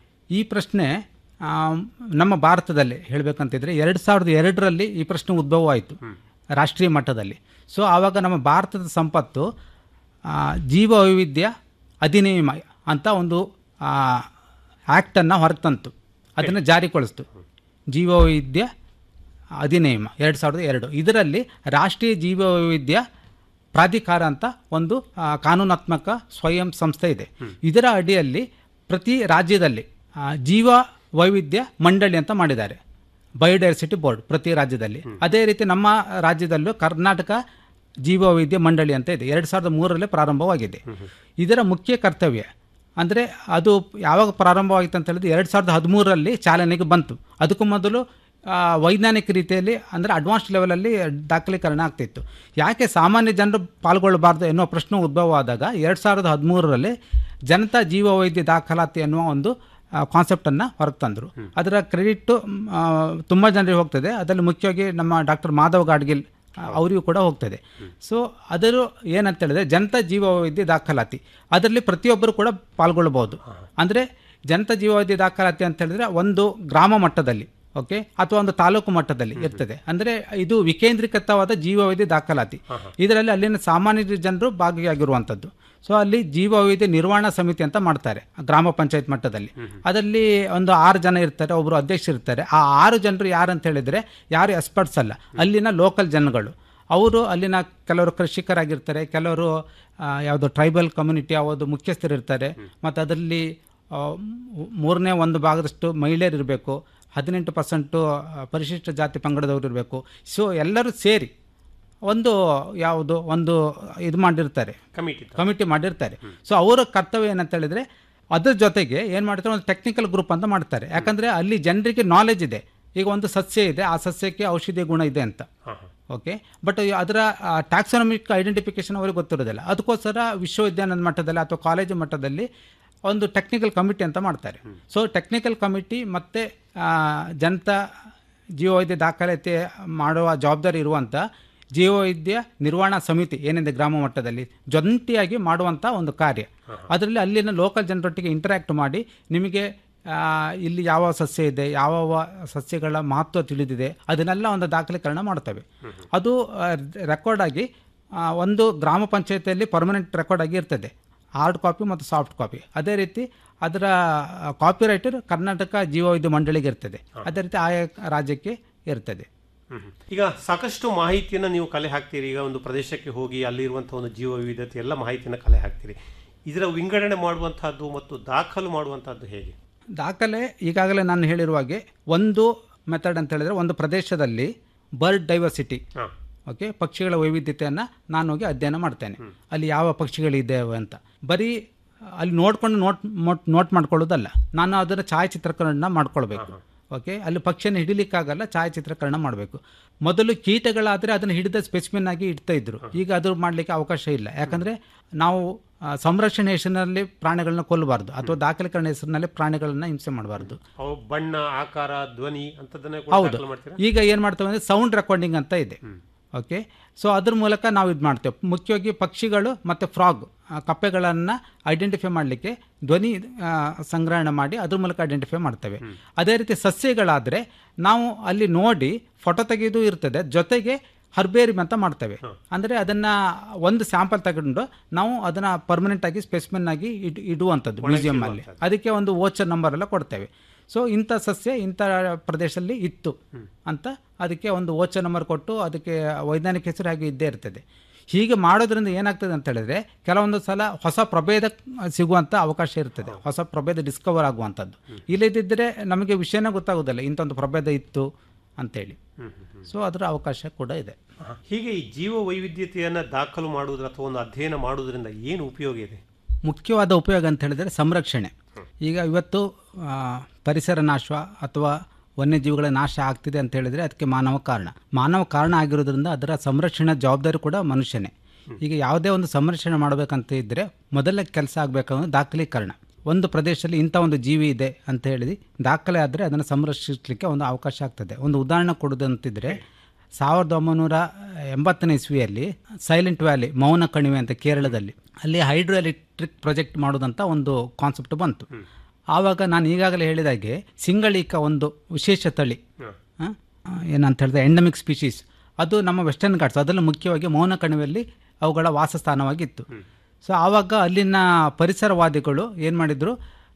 ಈ ಪ್ರಶ್ನೆ ಆ, ನಮ್ಮ ಭಾರತದಲ್ಲಿ ಹೇಳಬೇಕಂತಿದ್ರೆ ಎರಡು ಸಾವಿರದ ಎರಡರಲ್ಲಿ ಈ ಪ್ರಶ್ನೆ ಉದ್ಭವವಾಯಿತು ರಾಷ್ಟ್ರೀಯ ಮಟ್ಟದಲ್ಲಿ ಸೊ ಆವಾಗ ನಮ್ಮ ಭಾರತದ ಸಂಪತ್ತು ಆ, ಜೀವ ವೈವಿಧ್ಯ ಅಧಿನಿಯಮ ಅಂತ ಒಂದು ಆ್ಯಕ್ಟನ್ನು ಹೊರತಂತು ಅದನ್ನು ಜಾರಿಗೊಳಿಸ್ತು ಜೀವ ವೈವಿಧ್ಯ ಅಧಿನಿಯಮ ಎರಡು ಸಾವಿರದ ಎರಡು ಇದರಲ್ಲಿ ರಾಷ್ಟ್ರೀಯ ಜೀವ ವೈವಿಧ್ಯ ಪ್ರಾಧಿಕಾರ ಅಂತ ಒಂದು ಆ, ಕಾನೂನಾತ್ಮಕ ಸ್ವಯಂ ಸಂಸ್ಥೆ ಇದೆ ಇದರ ಅಡಿಯಲ್ಲಿ ಪ್ರತಿ ರಾಜ್ಯದಲ್ಲಿ ಆ, ಜೀವ ವೈವಿಧ್ಯ ಮಂಡಳಿ ಅಂತ ಮಾಡಿದ್ದಾರೆ ಬಯೋಡೈವರ್ಸಿಟಿ ಬೋರ್ಡ್ ಪ್ರತಿ ರಾಜ್ಯದಲ್ಲಿ ಅದೇ ರೀತಿ ನಮ್ಮ ರಾಜ್ಯದಲ್ಲೂ ಕರ್ನಾಟಕ ಜೀವ ವೈವಿಧ್ಯ ಮಂಡಳಿ ಅಂತ ಇದೆ ಎರಡು ಸಾವಿರದ ಮೂರರಲ್ಲೇ ಪ್ರಾರಂಭವಾಗಿದೆ ಇದರ ಮುಖ್ಯ ಕರ್ತವ್ಯ ಅಂದರೆ ಅದು ಯಾವಾಗ ಪ್ರಾರಂಭವಾಗಿತ್ತು ಅಂತ ಹೇಳಿದ್ರೆ ಎರಡು ಸಾವಿರದ ಹದಿಮೂರರಲ್ಲಿ ಚಾಲನೆಗೆ ಬಂತು ಅದಕ್ಕೂ ಮೊದಲು ಆ, ವೈಜ್ಞಾನಿಕ ರೀತಿಯಲ್ಲಿ ಅಂದರೆ ಅಡ್ವಾನ್ಸ್ ಲೆವೆಲಲ್ಲಿ ದಾಖಲೀಕರಣ ಆಗ್ತಿತ್ತು ಯಾಕೆ ಸಾಮಾನ್ಯ ಜನರು ಪಾಲ್ಗೊಳ್ಳಬಾರ್ದು ಎನ್ನುವ ಪ್ರಶ್ನೆ ಉದ್ಭವ ಆದಾಗ ಎರಡು ಸಾವಿರದ ಹದಿಮೂರರಲ್ಲಿ ಜನತಾ ಜೀವ ವೈದ್ಯ ದಾಖಲಾತಿ ಅನ್ನುವ ಒಂದು ಕಾನ್ಸೆಪ್ಟನ್ನು ಹೊರಗೆ ತಂದರು ಅದರ ಕ್ರೆಡಿಟ್ಟು ತುಂಬ ಜನರಿಗೆ ಹೋಗ್ತದೆ ಅದರಲ್ಲಿ ಮುಖ್ಯವಾಗಿ ನಮ್ಮ ಡಾಕ್ಟರ್ ಮಾಧವ್ ಗಾಡ್ಗಿಲ್ ಆ, ಅವರಿಗೂ ಕೂಡ ಹೋಗ್ತದೆ ಸೊ ಅದರ ಏನಂತ ಹೇಳಿದ್ರೆ ಜನತಾ ಜೀವ ವೈದ್ಯ ದಾಖಲಾತಿ ಅದರಲ್ಲಿ ಪ್ರತಿಯೊಬ್ಬರು ಕೂಡ ಪಾಲ್ಗೊಳ್ಳಬಹುದು ಅಂದರೆ ಜನತಾ ಜೀವ ವೈದ್ಯ ದಾಖಲಾತಿ ಅಂತ ಹೇಳಿದ್ರೆ ಒಂದು ಗ್ರಾಮ ಮಟ್ಟದಲ್ಲಿ ಓಕೆ ಅಥವಾ ಒಂದು ತಾಲೂಕು ಮಟ್ಟದಲ್ಲಿ ಇರ್ತದೆ ಅಂದರೆ ಇದು ವಿಕೇಂದ್ರೀಕೃತವಾದ ಜೀವ ವೈದ್ಯ ದಾಖಲಾತಿ ಇದರಲ್ಲಿ ಅಲ್ಲಿನ ಸಾಮಾನ್ಯ ಜನರು ಭಾಗಿಯಾಗಿರುವಂಥದ್ದು ಸೊ ಅಲ್ಲಿ ಜೀವ ವೈದ್ಯ ನಿರ್ವಹಣಾ ಸಮಿತಿ ಅಂತ ಮಾಡ್ತಾರೆ ಗ್ರಾಮ ಪಂಚಾಯತ್ ಮಟ್ಟದಲ್ಲಿ ಅದರಲ್ಲಿ ಒಂದು ಆರು ಜನ ಇರ್ತಾರೆ ಒಬ್ಬರು ಅಧ್ಯಕ್ಷರು ಇರ್ತಾರೆ ಆ ಆರು ಜನರು ಯಾರು ಅಂತ ಹೇಳಿದ್ರೆ ಯಾರು ಎಕ್ಸ್ಪರ್ಟ್ಸ್ ಅಲ್ಲ ಅಲ್ಲಿನ ಲೋಕಲ್ ಜನಗಳು ಅವರು ಅಲ್ಲಿನ ಕೆಲವರು ಕೃಷಿಕರಾಗಿರ್ತಾರೆ ಕೆಲವರು ಆ, ಯಾವುದು ಟ್ರೈಬಲ್ ಕಮ್ಯುನಿಟಿ ಯಾವುದು ಮುಖ್ಯಸ್ಥರು ಇರ್ತಾರೆ ಮತ್ತು ಅದರಲ್ಲಿ ಆ, ಮೂ- ಮೂರನೇ ಒಂದು ಭಾಗದಷ್ಟು ಮಹಿಳೆಯರು ಇರಬೇಕು ಹದಿನೆಂಟು ಪರ್ಸೆಂಟು ಪರಿಶಿಷ್ಟ ಜಾತಿ ಪಂಗಡದವರು ಇರಬೇಕು ಸೊ ಎಲ್ಲರೂ ಸೇರಿ ಒಂದು ಯಾವುದು ಒಂದು ಇದು ಮಾಡಿರ್ತಾರೆ ಕಮಿಟಿ ಕಮಿಟಿ ಮಾಡಿರ್ತಾರೆ ಸೊ ಅವರ ಕರ್ತವ್ಯ ಏನಂತ ಹೇಳಿದ್ರೆ ಅದ್ರ ಜೊತೆಗೆ ಏನು ಮಾಡ್ತಾರೆ ಒಂದು ಟೆಕ್ನಿಕಲ್ ಗ್ರೂಪ್ ಅಂತ ಮಾಡ್ತಾರೆ ಯಾಕಂದರೆ ಅಲ್ಲಿ ಜನರಿಗೆ ನಾಲೆಜ್ ಇದೆ ಈಗ ಒಂದು ಸಸ್ಯ ಇದೆ ಆ ಸಸ್ಯಕ್ಕೆ ಔಷಧಿ ಗುಣ ಇದೆ ಅಂತ ಓಕೆ ಬಟ್ ಅದರ ಟ್ಯಾಕ್ಸಾನಮಿಕ್ ಐಡೆಂಟಿಫಿಕೇಶನ್ ಅವ್ರಿಗೆ ಗೊತ್ತಿರೋದಿಲ್ಲ ಅದಕ್ಕೋಸ್ಕರ ವಿಶ್ವವಿದ್ಯಾಲಯದ ಮಟ್ಟದಲ್ಲಿ ಅಥವಾ ಕಾಲೇಜು ಮಟ್ಟದಲ್ಲಿ ಒಂದು ಟೆಕ್ನಿಕಲ್ ಕಮಿಟಿ ಅಂತ ಮಾಡ್ತಾರೆ ಸೊ ಟೆಕ್ನಿಕಲ್ ಕಮಿಟಿ ಮತ್ತು ಜನತಾ ಜೀವವೈದ್ಯ ದಾಖಲಾತಿ ಮಾಡುವ ಜವಾಬ್ದಾರಿ ಇರುವಂಥ ಜೀವವೈದ್ಯ ನಿರ್ವಹಣಾ ಸಮಿತಿ ಏನಿದೆ ಗ್ರಾಮ ಮಟ್ಟದಲ್ಲಿ ಜಂಟಿಯಾಗಿ ಮಾಡುವಂಥ ಒಂದು ಕಾರ್ಯ ಅದರಲ್ಲಿ ಅಲ್ಲಿನ ಲೋಕಲ್ ಜನರೊಟ್ಟಿಗೆ ಇಂಟರ್ಯಾಕ್ಟ್ ಮಾಡಿ ನಿಮಗೆ ಆ, ಇಲ್ಲಿ ಯಾವ ಸಸ್ಯ ಇದೆ ಯಾವ ಸಸ್ಯಗಳ ಮಹತ್ವ ತಿಳಿದಿದೆ ಅದನ್ನೆಲ್ಲ ಒಂದು ದಾಖಲೀಕರಣ ಮಾಡ್ತವೆ ಅದು ರೆಕಾರ್ಡ್ ಆಗಿ ಆ, ಒಂದು ಗ್ರಾಮ ಪಂಚಾಯತಿಯಲ್ಲಿ ಪರ್ಮನೆಂಟ್ ರೆಕಾರ್ಡ್ ಆಗಿ ಇರ್ತದೆ ಹಾರ್ಡ್ ಕಾಪಿ ಮತ್ತು ಸಾಫ್ಟ್ ಕಾಪಿ ಅದೇ ರೀತಿ ಅದರ ಕಾಪಿ ರೈಟರ್ ಕರ್ನಾಟಕ ಜೀವವೈದ್ಯ ಮಂಡಳಿಗೆ ಇರ್ತದೆ ಅದೇ ರೀತಿ ಆಯಾ ರಾಜ್ಯಕ್ಕೆ ಇರ್ತದೆ ಹ್ಮ್. ಈಗ ಸಾಕಷ್ಟು ಮಾಹಿತಿಯನ್ನು ನೀವು ಕಲೆ ಹಾಕ್ತೀರಿ ಈಗ ಒಂದು ಪ್ರದೇಶಕ್ಕೆ ಹೋಗಿ ಅಲ್ಲಿರುವಂತಹ ಒಂದು ಜೀವ ವಿವಿಧತೆ ಎಲ್ಲ ಮಾಹಿತಿಯನ್ನು ಕಲೆ ಹಾಕ್ತೀರಿ ಇದರ ವಿಂಗಡಣೆ ಮಾಡುವಂತಹದ್ದು ಮತ್ತು ದಾಖಲು ಮಾಡುವಂತಹದ್ದು ಹೇಗೆ ದಾಖಲೆ ಈಗಾಗಲೇ ನಾನು ಹೇಳಿರುವ ಹಾಗೆ ಒಂದು ಮೆಥಡ್ ಅಂತ ಹೇಳಿದ್ರೆ ಒಂದು ಪ್ರದೇಶದಲ್ಲಿ ಬರ್ಡ್ ಡೈವರ್ಸಿಟಿ ಹಾ. ಓಕೆ ಪಕ್ಷಿಗಳ ವೈವಿಧ್ಯತೆಯನ್ನು ನಾನು ಹೋಗಿ ಅಧ್ಯಯನ ಮಾಡ್ತೇನೆ ಅಲ್ಲಿ ಯಾವ ಪಕ್ಷಿಗಳಿದ್ದಾವೆ ಅಂತ ಬರೀ ಅಲ್ಲಿ ನೋಡ್ಕೊಂಡು ನೋಟ್ ನೋಟ್ ನೋಟ್ ಮಾಡ್ಕೊಳ್ಳೋದಲ್ಲ ನಾನು ಅದರ ಛಾಯಾಚಿತ್ರೀಕರಣ ಮಾಡ್ಕೊಳ್ಬೇಕು ಓಕೆ ಅಲ್ಲಿ ಪಕ್ಷಿಯನ್ನು ಹಿಡಿಲಿಕ್ಕಾಗಲ್ಲ ಛಾಯಾಚಿತ್ರೀಕರಣ ಮಾಡಬೇಕು ಮೊದಲು ಕೀಟಗಳಾದರೆ ಅದನ್ನು ಹಿಡಿದ ಸ್ಪೆಸಿಫಿನ್ ಆಗಿ ಇಡ್ತಾ ಇದ್ರು ಈಗ ಅದು ಮಾಡಲಿಕ್ಕೆ ಅವಕಾಶ ಇಲ್ಲ ಯಾಕಂದರೆ ನಾವು ಆ, ಸಂರಕ್ಷಣೆ ಹೆಸರಿನಲ್ಲಿ ಪ್ರಾಣಿಗಳನ್ನ ಕೊಲ್ಲಬಾರ್ದು ಅಥವಾ ದಾಖಲೀಕರಣ ಹೆಸರಿನಲ್ಲಿ ಪ್ರಾಣಿಗಳನ್ನ ಹಿಂಸೆ ಮಾಡಬಾರ್ದು ಅವು ಬಣ್ಣ ಆಕಾರ ಧ್ವನಿ ಅಂತದನ್ನೇ ಕೂಡ ಹೌದು ದಾಖಲು ಮಾಡ್ತೀರಾ ಈಗ ಏನು ಮಾಡ್ತೇವೆ ಅಂದರೆ ಸೌಂಡ್ ರೆಕಾರ್ಡಿಂಗ್ ಅಂತ ಇದೆ ಓಕೆ ಸೊ ಅದ್ರ ಮೂಲಕ ನಾವು ಇದು ಮಾಡ್ತೇವೆ ಮುಖ್ಯವಾಗಿ ಪಕ್ಷಿಗಳು ಮತ್ತು ಫ್ರಾಗ್ ಕಪ್ಪೆಗಳನ್ನು ಐಡೆಂಟಿಫೈ ಮಾಡಲಿಕ್ಕೆ ಧ್ವನಿ ಆ, ಸಂಗ್ರಹಣೆ ಮಾಡಿ ಅದ್ರ ಮೂಲಕ ಐಡೆಂಟಿಫೈ ಮಾಡ್ತೇವೆ ಅದೇ ರೀತಿ ಸಸ್ಯಗಳಾದರೆ ನಾವು ಅಲ್ಲಿ ನೋಡಿ ಫೋಟೋ ತೆಗೆದು ಇರ್ತದೆ ಜೊತೆಗೆ ಹರ್ಬೇರಿಮ್ ಅಂತ ಮಾಡ್ತೇವೆ ಅಂದರೆ ಅದನ್ನು ಒಂದು ಸ್ಯಾಂಪಲ್ ತಗೊಂಡು ನಾವು ಅದನ್ನು ಪರ್ಮನೆಂಟ್ ಆಗಿ ಸ್ಪೆಸಿಮೆನ್ ಆಗಿ ಇಡ್ ಇಡುವಂಥದ್ದು ಮ್ಯೂಸಿಯಂ ಅಲ್ಲಿ ಅದಕ್ಕೆ ಒಂದು ವೋಚರ್ ನಂಬರ್ ಎಲ್ಲ ಕೊಡ್ತೇವೆ ಸೊ ಇಂಥ ಸಸ್ಯ ಇಂಥ ಪ್ರದೇಶದಲ್ಲಿ ಇತ್ತು ಅಂತ ಅದಕ್ಕೆ ಒಂದು ವೋಚರ್ ನಂಬರ್ ಕೊಟ್ಟು ಅದಕ್ಕೆ ವೈಜ್ಞಾನಿಕ ಹೆಸರು ಹಾಗೆ ಇದ್ದೇ ಇರ್ತದೆ ಹೀಗೆ ಮಾಡೋದ್ರಿಂದ ಏನಾಗ್ತದೆ ಅಂತ ಹೇಳಿದ್ರೆ ಕೆಲವೊಂದು ಸಲ ಹೊಸ ಪ್ರಭೇದ ಸಿಗುವಂಥ ಅವಕಾಶ ಇರ್ತದೆ ಹೊಸ ಪ್ರಭೇದ ಡಿಸ್ಕವರ್ ಆಗುವಂಥದ್ದು ಇಲ್ಲದಿದ್ದರೆ ನಮಗೆ ವಿಷಯನೇ ಗೊತ್ತಾಗೋದಿಲ್ಲ ಇಂಥ ಒಂದು ಪ್ರಭೇದ ಇತ್ತು ಅಂತೇಳಿ ಸೊ ಅದರ ಅವಕಾಶ ಕೂಡ ಇದೆ ಹಾ. ಹೀಗೆ ಈ ಜೀವ ವೈವಿಧ್ಯತೆಯನ್ನು ದಾಖಲು ಮಾಡುವುದ್ರ ಅಥವಾ ಒಂದು ಅಧ್ಯಯನ ಮಾಡುವುದರಿಂದ ಏನು ಉಪಯೋಗ ಇದೆ ಮುಖ್ಯವಾದ ಉಪಯೋಗ ಅಂತ ಹೇಳಿದರೆ ಸಂರಕ್ಷಣೆ ಈಗ ಇವತ್ತು ಆ, ಪರಿಸರ ನಾಶ ಅಥವಾ ವನ್ಯಜೀವಿಗಳ ನಾಶ ಆಗ್ತಿದೆ ಅಂತ ಹೇಳಿದರೆ ಅದಕ್ಕೆ ಮಾನವ ಕಾರಣ ಮಾನವ ಕಾರಣ ಆಗಿರೋದ್ರಿಂದ ಅದರ ಸಂರಕ್ಷಣೆ ಜವಾಬ್ದಾರಿ ಕೂಡ ಮನುಷ್ಯನೇ ಈಗ ಯಾವುದೇ ಒಂದು ಸಂರಕ್ಷಣೆ ಮಾಡಬೇಕಂತ ಇದ್ದರೆ ಮೊದಲ ಕೆಲಸ ಆಗಬೇಕಂದ್ರೆ ದಾಖಲೀಕರಣ ಒಂದು ಪ್ರದೇಶದಲ್ಲಿ ಇಂಥ ಒಂದು ಜೀವಿ ಇದೆ ಅಂತ ಹೇಳಿ ದಾಖಲೆ ಆದರೆ ಅದನ್ನು ಸಂರಕ್ಷಿಸಲಿಕ್ಕೆ ಒಂದು ಅವಕಾಶ ಆಗ್ತದೆ ಒಂದು ಉದಾಹರಣೆ ಕೊಡೋದಂತಿದ್ರೆ ಸಾವಿರದ ಒಂಬೈನೂರ ಎಂಬತ್ತನೇ ಇಸ್ವಿಯಲ್ಲಿ ಸೈಲೆಂಟ್ ವ್ಯಾಲಿ ಮೌನ ಕಣಿವೆ ಅಂತ ಕೇರಳದಲ್ಲಿ ಅಲ್ಲಿ ಹೈಡ್ರೋ ಎಲೆಕ್ಟ್ರಿಕ್ ಪ್ರಾಜೆಕ್ಟ್ ಮಾಡೋದಂತ ಒಂದು ಕಾನ್ಸೆಪ್ಟ್ ಬಂತು ಆವಾಗ ನಾನು ಈಗಾಗಲೇ ಹೇಳಿದಾಗೆ ಸಿಂಗಳೀಕ ಒಂದು ವಿಶೇಷ ತಳಿ ಆ, ಏನಂತ ಹೇಳಿದ್ರೆ ಎಂಡಮಿಕ್ ಸ್ಪೀಶೀಸ್ ಅದು ನಮ್ಮ ವೆಸ್ಟರ್ನ್ ಘಾಟ್ಸ್ ಅದರಲ್ಲೂ ಮುಖ್ಯವಾಗಿ ಮೌನ ಕಣಿವೆಯಲ್ಲಿ ಅವುಗಳ ವಾಸಸ್ಥಾನವಾಗಿತ್ತು ಸೊ ಆವಾಗ ಅಲ್ಲಿನ ಪರಿಸರವಾದಿಗಳು ಏನು ಮಾಡಿದರು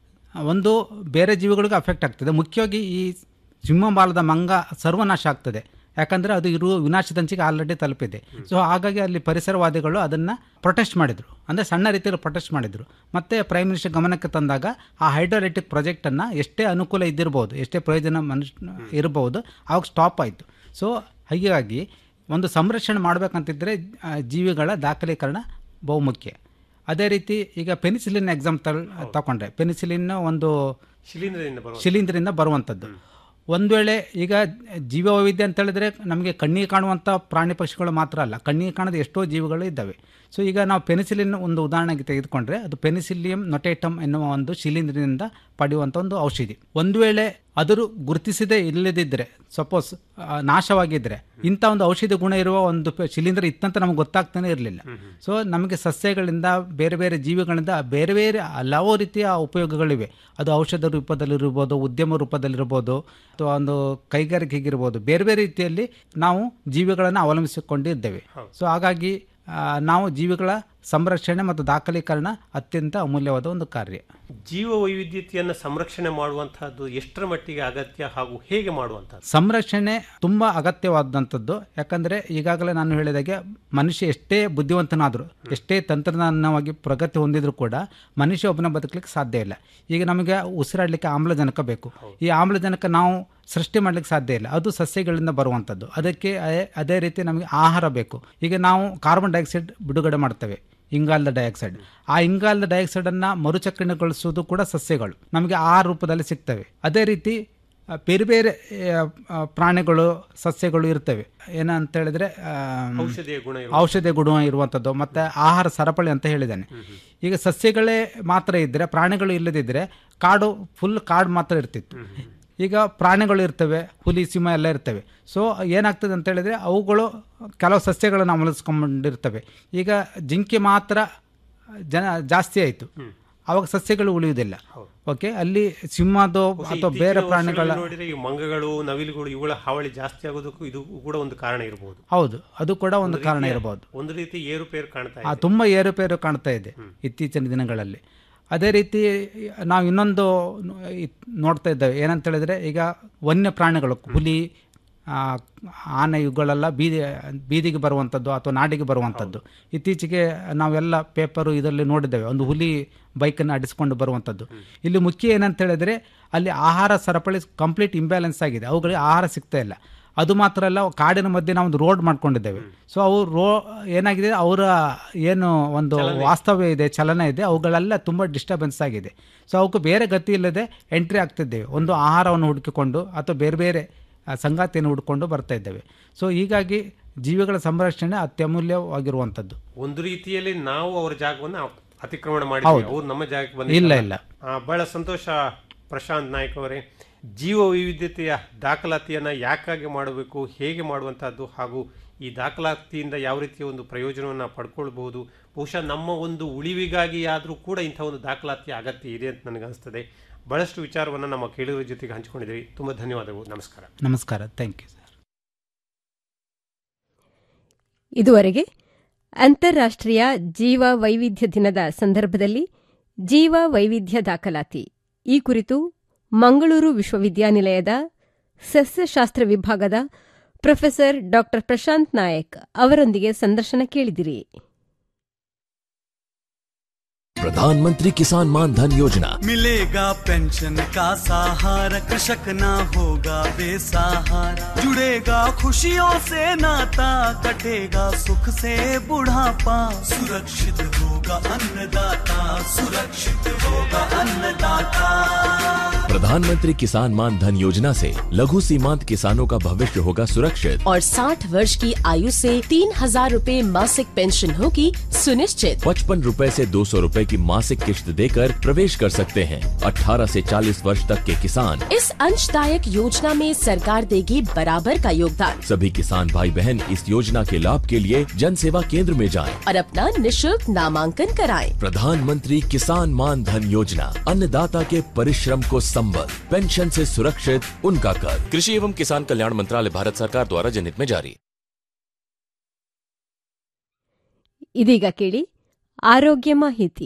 ಒಂದು ಬೇರೆ ಜೀವಿಗಳಿಗೂ ಅಫೆಕ್ಟ್ ಆಗ್ತದೆ ಮುಖ್ಯವಾಗಿ ಈ ಸಿಂಹಬಾಲದ ಮಂಗ ಸರ್ವನಾಶ ಆಗ್ತದೆ ಯಾಕಂದರೆ ಅದು ಇರುವ ವಿನಾಶದಂಚಿಗೆ ಆಲ್ರೆಡಿ ತಲುಪಿದೆ ಸೊ ಹಾಗಾಗಿ ಅಲ್ಲಿ ಪರಿಸರವಾದಿಗಳು ಅದನ್ನು ಪ್ರೊಟೆಸ್ಟ್ ಮಾಡಿದರು ಅಂದರೆ ಸಣ್ಣ ರೀತಿಯಲ್ಲಿ ಪ್ರೊಟೆಸ್ಟ್ ಮಾಡಿದರು ಮತ್ತು ಪ್ರೈಮ್ ಮಿನಿಸ್ಟರ್ ಗಮನಕ್ಕೆ ತಂದಾಗ ಆ ಹೈಡ್ರೋಲೆಕ್ಟ್ರಿಕ್ ಪ್ರಾಜೆಕ್ಟನ್ನು ಎಷ್ಟೇ ಅನುಕೂಲ ಇದ್ದಿರ್ಬೋದು ಎಷ್ಟೇ ಪ್ರಯೋಜನ ಮನುಷ್ಯ ಇರಬಹುದು ಆವಾಗ ಸ್ಟಾಪ್ ಆಯಿತು ಸೊ ಹೀಗಾಗಿ ಒಂದು ಸಂರಕ್ಷಣೆ ಮಾಡಬೇಕಂತಿದ್ದರೆ ಜೀವಿಗಳ ದಾಖಲೀಕರಣ ಬಹುಮುಖ್ಯ ಅದೇ ರೀತಿ ಈಗ ಪೆನಿಸಿಲಿನ್ ಎಕ್ಸಾಮ್ ತಗೊಂಡ್ರೆ ಪೆನಿಸಿಲಿನ್ ಒಂದು ಶಿಲೀಂಧ್ರದಿಂದ ಬರುವ ಶಿಲೀಂಧ್ರದಿಂದ ಬರುವಂಥದ್ದು ಒಂದು ವೇಳೆ ಈಗ ಜೀವ ವೈವಿಧ್ಯ ಅಂತ ಹೇಳಿದ್ರೆ ನಮಗೆ ಕಣ್ಣಿಗೆ ಕಾಣುವಂಥ ಪ್ರಾಣಿ ಪಕ್ಷಿಗಳು ಮಾತ್ರ ಅಲ್ಲ ಕಣ್ಣಿಗೆ ಕಾಣದ ಎಷ್ಟೋ ಜೀವಿಗಳು ಇದ್ದಾವೆ ಸೊ ಈಗ ನಾವು ಪೆನಿಸಿಲಿನ್ ಒಂದು ಉದಾಹರಣೆಗೆ ತೆಗೆದುಕೊಂಡ್ರೆ ಅದು ಪೆನಿಸಿಲಿಯಂ ನೊಟೇಟಮ್ ಎನ್ನುವ ಒಂದು ಶಿಲೀಂಧ್ರದಿಂದ ಪಡೆಯುವಂಥ ಒಂದು ಔಷಧಿ ಒಂದು ವೇಳೆ ಅದರು ಗುರುತಿಸದೇ ಇಲ್ಲದಿದ್ದರೆ ಸಪೋಸ್ ನಾಶವಾಗಿದ್ದರೆ ಇಂಥ ಒಂದು ಔಷಧಿ ಗುಣ ಇರುವ ಒಂದು ಪ- ಶಿಲೀಂಧ್ರ ಇತ್ತಂತ ನಮಗೆ ಗೊತ್ತಾಗ್ತಾನೆ ಇರಲಿಲ್ಲ ಸೊ ನಮಗೆ ಸಸ್ಯಗಳಿಂದ ಬೇರೆ ಬೇರೆ ಜೀವಿಗಳಿಂದ ಬೇರೆ ಬೇರೆ ಹಲವು ರೀತಿಯ ಉಪಯೋಗಗಳಿವೆ ಅದು ಔಷಧ ರೂಪದಲ್ಲಿರ್ಬೋದು ಉದ್ಯಮ ರೂಪದಲ್ಲಿರ್ಬೋದು ಅಥವಾ ಒಂದು ಕೈಗಾರಿಕೆಗಿರ್ಬೋದು ಬೇರೆ ಬೇರೆ ರೀತಿಯಲ್ಲಿ ನಾವು ಜೀವಿಗಳನ್ನು ಅವಲಂಬಿಸಿಕೊಂಡಿದ್ದೇವೆ ಸೊ ಹಾಗಾಗಿ ಆ, ನಾವು ಜೀವಿಗಳ ಸಂರಕ್ಷಣೆ ಮತ್ತು ದಾಖಲೀಕರಣ ಅತ್ಯಂತ ಅಮೂಲ್ಯವಾದ ಒಂದು ಕಾರ್ಯ ಜೀವ ವೈವಿಧ್ಯತೆಯನ್ನು ಸಂರಕ್ಷಣೆ ಮಾಡುವಂತಹದ್ದು ಎಷ್ಟರ ಮಟ್ಟಿಗೆ ಅಗತ್ಯ ಹಾಗೂ ಹೇಗೆ ಮಾಡುವಂತಹದ್ದು ಸಂರಕ್ಷಣೆ ತುಂಬ ಅಗತ್ಯವಾದಂಥದ್ದು ಯಾಕಂದರೆ ಈಗಾಗಲೇ ನಾನು ಹೇಳಿದಾಗೆ ಮನುಷ್ಯ ಎಷ್ಟೇ ಬುದ್ಧಿವಂತನಾದರೂ ಎಷ್ಟೇ ತಂತ್ರಜ್ಞಾನವಾಗಿ ಪ್ರಗತಿ ಹೊಂದಿದ್ರು ಕೂಡ ಮನುಷ್ಯ ಒಬ್ಬನ ಬದುಕಲಿಕ್ಕೆ ಸಾಧ್ಯ ಇಲ್ಲ ಈಗ ನಮಗೆ ಉಸಿರಾಡಲಿಕ್ಕೆ ಆಮ್ಲಜನಕ ಬೇಕು ಈ ಆಮ್ಲಜನಕ ನಾವು ಸೃಷ್ಟಿ ಮಾಡ್ಲಿಕ್ಕೆ ಸಾಧ್ಯ ಇಲ್ಲ ಅದು ಸಸ್ಯಗಳಿಂದ ಬರುವಂಥದ್ದು ಅದಕ್ಕೆ ಅದೇ- ಅದೇ ರೀತಿ ನಮಗೆ ಆಹಾರ ಬೇಕು ಈಗ ನಾವು ಕಾರ್ಬನ್ ಡೈಆಕ್ಸೈಡ್ ಬಿಡುಗಡೆ ಮಾಡ್ತೇವೆ ಇಂಗಾಲದ ಡೈಆಕ್ಸೈಡ್ ಆ ಇಂಗಾಲದ ಡೈಆಕ್ಸೈಡನ್ನು ಮರುಚಕ್ರಣಗೊಳಿಸುವುದು ಕೂಡ ಸಸ್ಯಗಳು ನಮಗೆ ಆ ರೂಪದಲ್ಲಿ ಸಿಗ್ತವೆ ಅದೇ ರೀತಿ ಆ, ಬೇರೆ ಬೇರೆ ಆ, ಆ, ಪ್ರಾಣಿಗಳು ಸಸ್ಯಗಳು ಇರ್ತವೆ ಏನಂತ ಹೇಳಿದ್ರೆ ಆ, ಔಷಧಿಯ ಗುಣ ಇರುವ ಔಷಧಿ ಗುಣ ಇರುವಂಥದ್ದು ಮತ್ತು ಆಹಾರ ಸರಪಳಿ ಅಂತ ಹೇಳಿದ್ದಾನೆ ಈಗ ಸಸ್ಯಗಳೇ ಮಾತ್ರ ಇದ್ದರೆ ಪ್ರಾಣಿಗಳು ಇಲ್ಲದಿದ್ದರೆ ಕಾಡು ಫುಲ್ ಕಾಡು ಮಾತ್ರ ಇರ್ತಿತ್ತು ಈಗ ಪ್ರಾಣಿಗಳು ಇರ್ತವೆ ಹುಲಿ ಸಿಂಹ ಎಲ್ಲ ಇರ್ತವೆ ಸೊ ಏನಾಗ್ತದೆ ಅಂತ ಹೇಳಿದ್ರೆ ಅವುಗಳು ಕೆಲವು ಸಸ್ಯಗಳನ್ನು ಅಮಲಿಸ್ಕೊಂಡಿರ್ತವೆ ಈಗ ಜಿಂಕೆ ಮಾತ್ರ ಜನ ಜಾಸ್ತಿ ಆಯಿತು ಅವಾಗ ಸಸ್ಯಗಳು ಉಳಿಯುವುದಿಲ್ಲ ಓಕೆ ಅಲ್ಲಿ ಸಿಂಹದೋ ಅಥವಾ ಬೇರೆ ಇತ್ತೀಚಿನ ಪ್ರಾಣಿಗಳ ವರ್ಷಗಳಲ್ಲಿ ನೋಡಿದ್ರೆ ಈ ಮಂಗಗಳು ನವಿಲುಗಳು ಇವುಗಳ ಹಾವಳಿ ಜಾಸ್ತಿ ಆಗೋದಕ್ಕೂ ಇದು ಕೂಡ ಒಂದು ಕಾರಣ ಇರಬಹುದು ಹೌದು ಅದು ಕೂಡ ಒಂದು ಕಾರಣ ಇರಬಹುದು ಒಂದು ರೀತಿ ಏರುಪೇರು ಕಾಣ್ತಾ ಆ ಇದೆ ತುಂಬ ಏರುಪೇರು ಕಾಣ್ತಾ ಇದೆ ಇತ್ತೀಚಿನ ದಿನಗಳಲ್ಲಿ ಅದೇ ರೀತಿ ನಾವು ಇನ್ನೊಂದು ಇತ್- ನೋಡ್ತಾ ಇದ್ದೇವೆ ಏನಂತ ಹೇಳಿದ್ರೆ ಈಗ ವನ್ಯ ಪ್ರಾಣಿಗಳು ಹುಲಿ ಆ, ಆನೆ ಇವುಗಳೆಲ್ಲ ಬೀದಿ ಬೀದಿಗೆ ಬರುವಂಥದ್ದು ಅಥವಾ ನಾಡಿಗೆ ಬರುವಂಥದ್ದು ಇತ್ತೀಚೆಗೆ ನಾವೆಲ್ಲ ಪೇಪರು ಇದರಲ್ಲಿ ನೋಡಿದ್ದೇವೆ ಒಂದು ಹುಲಿ ಬೈಕನ್ನು ಅಡಿಸ್ಕೊಂಡು ಬರುವಂಥದ್ದು ಇಲ್ಲಿ ಮುಖ್ಯ ಏನಂತ ಹೇಳಿದ್ರೆ ಅಲ್ಲಿ ಆಹಾರ ಸರಪಳಿ ಕಂಪ್ಲೀಟ್ ಇಂಬ್ಯಾಲೆನ್ಸ್ ಆಗಿದೆ ಅವುಗಳಿಗೆ ಆಹಾರ ಸಿಗ್ತಾ ಇಲ್ಲ ಅದು ಮಾತ್ರ ಅಲ್ಲ ಕಾಡಿನ ಮಧ್ಯೆ ನಾವು ಒಂದು ರೋಡ್ ಮಾಡ್ಕೊಂಡಿದ್ದೇವೆ ಸೊ ಅವು ರೋ ಏನಾಗಿದೆ ಅವರ ಏನು ಒಂದು ವಾಸ್ತವ್ಯ ಇದೆ ಚಲನ ಇದೆ ಅವುಗಳೆಲ್ಲ ತುಂಬ ಡಿಸ್ಟರ್ಬೆನ್ಸ್ ಆಗಿದೆ ಸೊ ಅವಕ್ಕೆ ಬೇರೆ ಗತಿ ಇಲ್ಲದೆ ಎಂಟ್ರಿ ಆಗ್ತಿದ್ದೇವೆ ಒಂದು ಆಹಾರವನ್ನು ಹುಡುಕಿಕೊಂಡು ಅಥವಾ ಬೇರೆ ಬೇರೆ ಆ, ಸಂಗಾತಿಯನ್ನು ಹುಡ್ಕೊಂಡು ಬರ್ತಾ ಇದ್ದೇವೆ ಸೊ ಹೀಗಾಗಿ ಜೀವಿಗಳ ಸಂರಕ್ಷಣೆ ಅತ್ಯಮೂಲ್ಯವಾಗಿರುವಂಥದ್ದು ಒಂದು ರೀತಿಯಲ್ಲಿ ನಾವು ಅವರ ಜಾಗವನ್ನು ಅತಿಕ್ರಮಣ ಮಾಡಿದ್ವಿ ಅವ್ರು ನಮ್ಮ ಜಾಗಕ್ಕೆ ಬಂದಿಲ್ಲ ಇಲ್ಲ ಇಲ್ಲ ಆ, ಬಹಳ ಸಂತೋಷ ಪ್ರಶಾಂತ್ ನಾಯ್ಕ್ ಅವರೇ ಜೀವ ವೈವಿಧ್ಯತೆಯ ದಾಖಲಾತಿಯನ್ನು ಯಾಕಾಗಿ ಮಾಡಬೇಕು ಹೇಗೆ ಮಾಡುವಂತಹದ್ದು ಹಾಗೂ ಈ ದಾಖಲಾತಿಯಿಂದ ಯಾವ ರೀತಿಯ ಒಂದು ಪ್ರಯೋಜನವನ್ನು ಪಡ್ಕೊಳ್ಬಹುದು ಬಹುಶಃ ನಮ್ಮ ಒಂದು ಉಳಿವಿಗಾಗಿ ಆದರೂ ಕೂಡ ಇಂಥ ಒಂದು ದಾಖಲಾತಿಯ ಅಗತ್ಯ ಇದೆ ಅಂತ ನನಗೆ ಅನಿಸ್ತದೆ ಬಹಳಷ್ಟು ವಿಚಾರವನ್ನು ನಮ್ಮ ಕೇಳುಗರ ಜೊತೆಗೆ ಹಂಚಿಕೊಂಡಿದ್ದೀವಿ ತುಂಬ ಧನ್ಯವಾದಗಳು ನಮಸ್ಕಾರ ನಮಸ್ಕಾರ ಥ್ಯಾಂಕ್ ಯು ಸರ್ ಇದುವರೆಗೆ ಅಂತಾರಾಷ್ಟ್ರೀಯ ಜೀವ ವೈವಿಧ್ಯ ದಿನದ ಸಂದರ್ಭದಲ್ಲಿ ಜೀವ ವೈವಿಧ್ಯ ದಾಖಲಾತಿ ಈ ಕುರಿತು ಮಂಗಳೂರು ವಿಶ್ವವಿದ್ಯಾನಿಲಯದ ಸಸ್ಯಶಾಸ್ತ್ರ ವಿಭಾಗದ ಪ್ರೊಫೆಸರ್ ಡಾ ಪ್ರಶಾಂತ್ ನಾಯಕ್ ಅವರೊಂದಿಗೆ ಸಂದರ್ಶನ ಕೇಳಿದಿರಿ प्रधानमंत्री किसान मान धन योजना मिलेगा पेंशन का सहारा कृषक ना होगा बेसहारा जुड़ेगा खुशियों से नाता कटेगा सुख से बुढ़ापा सुरक्षित होगा अन्नदाता सुरक्षित होगा अन्नदाता प्रधानमंत्री किसान मान धन योजना से लघु सीमांत किसानों का भविष्य होगा सुरक्षित और 60 वर्ष की आयु से तीन हजार रूपए मासिक पेंशन होगी सुनिश्चित पचपन रूपए ऐसी दो सौ रूपए की मासिक किश्त देकर प्रवेश कर सकते हैं 18 से 40 वर्ष तक के किसान इस अंशदायक योजना में सरकार देगी बराबर का योगदान सभी किसान भाई बहन इस योजना के लाभ के लिए जन सेवा केंद्र में जाएं। और अपना निशुल्क नामांकन कराएं। प्रधानमंत्री किसान मान धन योजना अन्नदाता के परिश्रम को संबल पेंशन से सुरक्षित उनका कर कृषि एवं किसान कल्याण मंत्रालय भारत सरकार द्वारा जनहित में जारी ಇದೀಗ ಕೇಳಿ ಆರೋಗ್ಯ ಮಾಹಿತಿ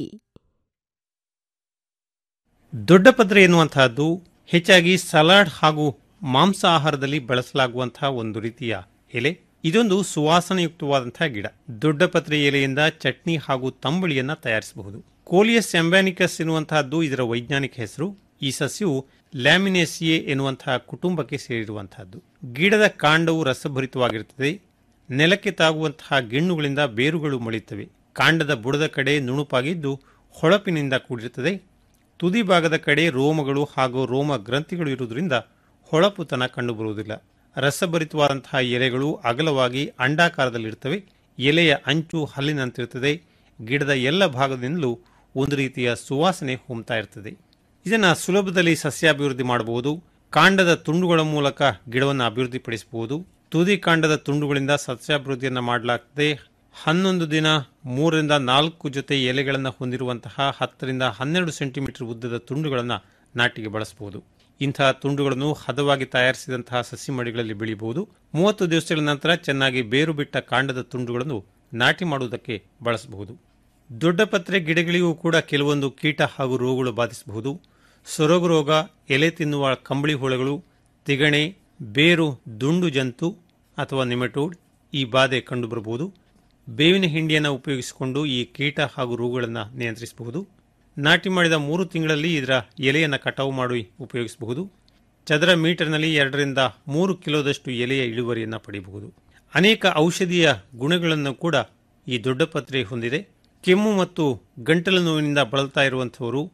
ದೊಡ್ಡ ಪದ್ರೆ ಎನ್ನುವಂತಹದ್ದು ಹೆಚ್ಚಾಗಿ ಸಲಾಡ್ ಹಾಗೂ ಮಾಂಸ ಆಹಾರದಲ್ಲಿ ಬಳಸಲಾಗುವಂತಹ ಒಂದು ರೀತಿಯ ಎಲೆ ಇದೊಂದು ಸುವಾಸನೆಯುಕ್ತವಾದಂತಹ ಗಿಡ ದೊಡ್ಡ ಪತ್ರೆ ಎಲೆಯಿಂದ ಚಟ್ನಿ ಹಾಗೂ ತಂಬಳಿಯನ್ನ ತಯಾರಿಸಬಹುದು ಕೋಲಿಯಸ್ ಎಂಬ್ಯಾನಿಕಸ್ ಎನ್ನುವಂತಹದ್ದು ಇದರ ವೈಜ್ಞಾನಿಕ ಹೆಸರು ಈ ಸಸ್ಯವು ಲ್ಯಾಮಿನೇಸಿಯೆ ಎನ್ನುವಂತಹ ಕುಟುಂಬಕ್ಕೆ ಸೇರಿರುವಂತಹದ್ದು ಗಿಡದ ಕಾಂಡವು ರಸಭರಿತವಾಗಿರುತ್ತದೆ ನೆಲಕ್ಕೆ ತಾಗುವಂತಹ ಗಿಣ್ಣುಗಳಿಂದ ಬೇರುಗಳು ಮೊಳೆಯುತ್ತವೆ ಕಾಂಡದ ಬುಡದ ಕಡೆ ನುಣುಪಾಗಿದ್ದು ಹೊಳಪಿನಿಂದ ಕೂಡಿರುತ್ತದೆ ತುದಿ ಭಾಗದ ಕಡೆ ರೋಮಗಳು ಹಾಗೂ ರೋಮ ಗ್ರಂಥಿಗಳು ಇರುವುದರಿಂದ ಹೊಳಪುತನ ಕಂಡುಬರುವುದಿಲ್ಲ ರಸಭರಿತವಾದಂತಹ ಎಲೆಗಳು ಅಗಲವಾಗಿ ಅಂಡಾಕಾರದಲ್ಲಿರುತ್ತವೆ ಎಲೆಯ ಅಂಚು ಹಲ್ಲಿನಂತಿರುತ್ತದೆ ಗಿಡದ ಎಲ್ಲ ಭಾಗದಿಂದಲೂ ಒಂದು ರೀತಿಯ ಸುವಾಸನೆ ಹೊಮ್ತಾ ಇರ್ತದೆ ಇದನ್ನು ಸುಲಭದಲ್ಲಿ ಸಸ್ಯಾಭಿವೃದ್ಧಿ ಮಾಡಬಹುದು ಕಾಂಡದ ತುಂಡುಗಳ ಮೂಲಕ ಗಿಡವನ್ನು ಅಭಿವೃದ್ಧಿಪಡಿಸಬಹುದು ತುದಿ ಕಾಂಡದ ತುಂಡುಗಳಿಂದ ಸಸ್ಯಾಭಿವೃದ್ಧಿಯನ್ನು ಮಾಡಲಾಗ್ತದೆ ಹನ್ನೊಂದು ದಿನ ಮೂರರಿಂದ ನಾಲ್ಕು ಜೊತೆ ಎಲೆಗಳನ್ನು ಹೊಂದಿರುವಂತಹ ಹತ್ತರಿಂದ ಹನ್ನೆರಡು ಸೆಂಟಿಮೀಟರ್ ಉದ್ದದ ತುಂಡುಗಳನ್ನು ನಾಟಿಗೆ ಬಳಸಬಹುದು ಇಂತಹ ತುಂಡುಗಳನ್ನು ಹದವಾಗಿ ತಯಾರಿಸಿದಂತಹ ಸಸಿ ಮಡಿಗಳಲ್ಲಿ ಬೆಳೆಯಬಹುದು ಮೂವತ್ತು ದಿವಸಗಳ ನಂತರ ಚೆನ್ನಾಗಿ ಬೇರು ಬಿಟ್ಟ ಕಾಂಡದ ತುಂಡುಗಳನ್ನು ನಾಟಿ ಮಾಡುವುದಕ್ಕೆ ಬಳಸಬಹುದು ದೊಡ್ಡ ಪತ್ರೆ ಗಿಡಗಳಿಗೂ ಕೂಡ ಕೆಲವೊಂದು ಕೀಟ ಹಾಗೂ ರೋಗಗಳು ಬಾಧಿಸಬಹುದು ಸೊರಗು ರೋಗ ಎಲೆ ತಿನ್ನುವ ಕಂಬಳಿ ಹುಳಗಳು ತಿಗಣೆ ಬೇರು ದುಂಡು ಜಂತು ಅಥವಾ ನಿಮೆಟೋಡ್ ಈ ಬಾಧೆ ಕಂಡುಬರಬಹುದು ಬೇವಿನ ಹಿಂಡಿಯನ್ನು ಉಪಯೋಗಿಸಿಕೊಂಡು ಈ ಕೀಟ ಹಾಗೂ ರೋಗಗಳನ್ನು ನಿಯಂತ್ರಿಸಬಹುದು ನಾಟಿ ಮಾಡಿದ ಮೂರು ತಿಂಗಳಲ್ಲಿ ಇದರ ಎಲೆಯನ್ನು ಕಟಾವು ಮಾಡಿ ಉಪಯೋಗಿಸಬಹುದು ಚದರ ಮೀಟರ್ನಲ್ಲಿ ಎರಡರಿಂದ ಮೂರು ಕಿಲೋದಷ್ಟು ಎಲೆಯ ಇಳುವರಿಯನ್ನು ಪಡೆಯಬಹುದು ಅನೇಕ ಔಷಧೀಯ ಗುಣಗಳನ್ನು ಕೂಡ ಈ ದೊಡ್ಡ ಪತ್ರೆ ಹೊಂದಿದೆ ಕೆಮ್ಮು ಮತ್ತು ಗಂಟಲು ನೋವಿನಿಂದ ಬಳಲ್ತಾ ಇರುವಂಥವರು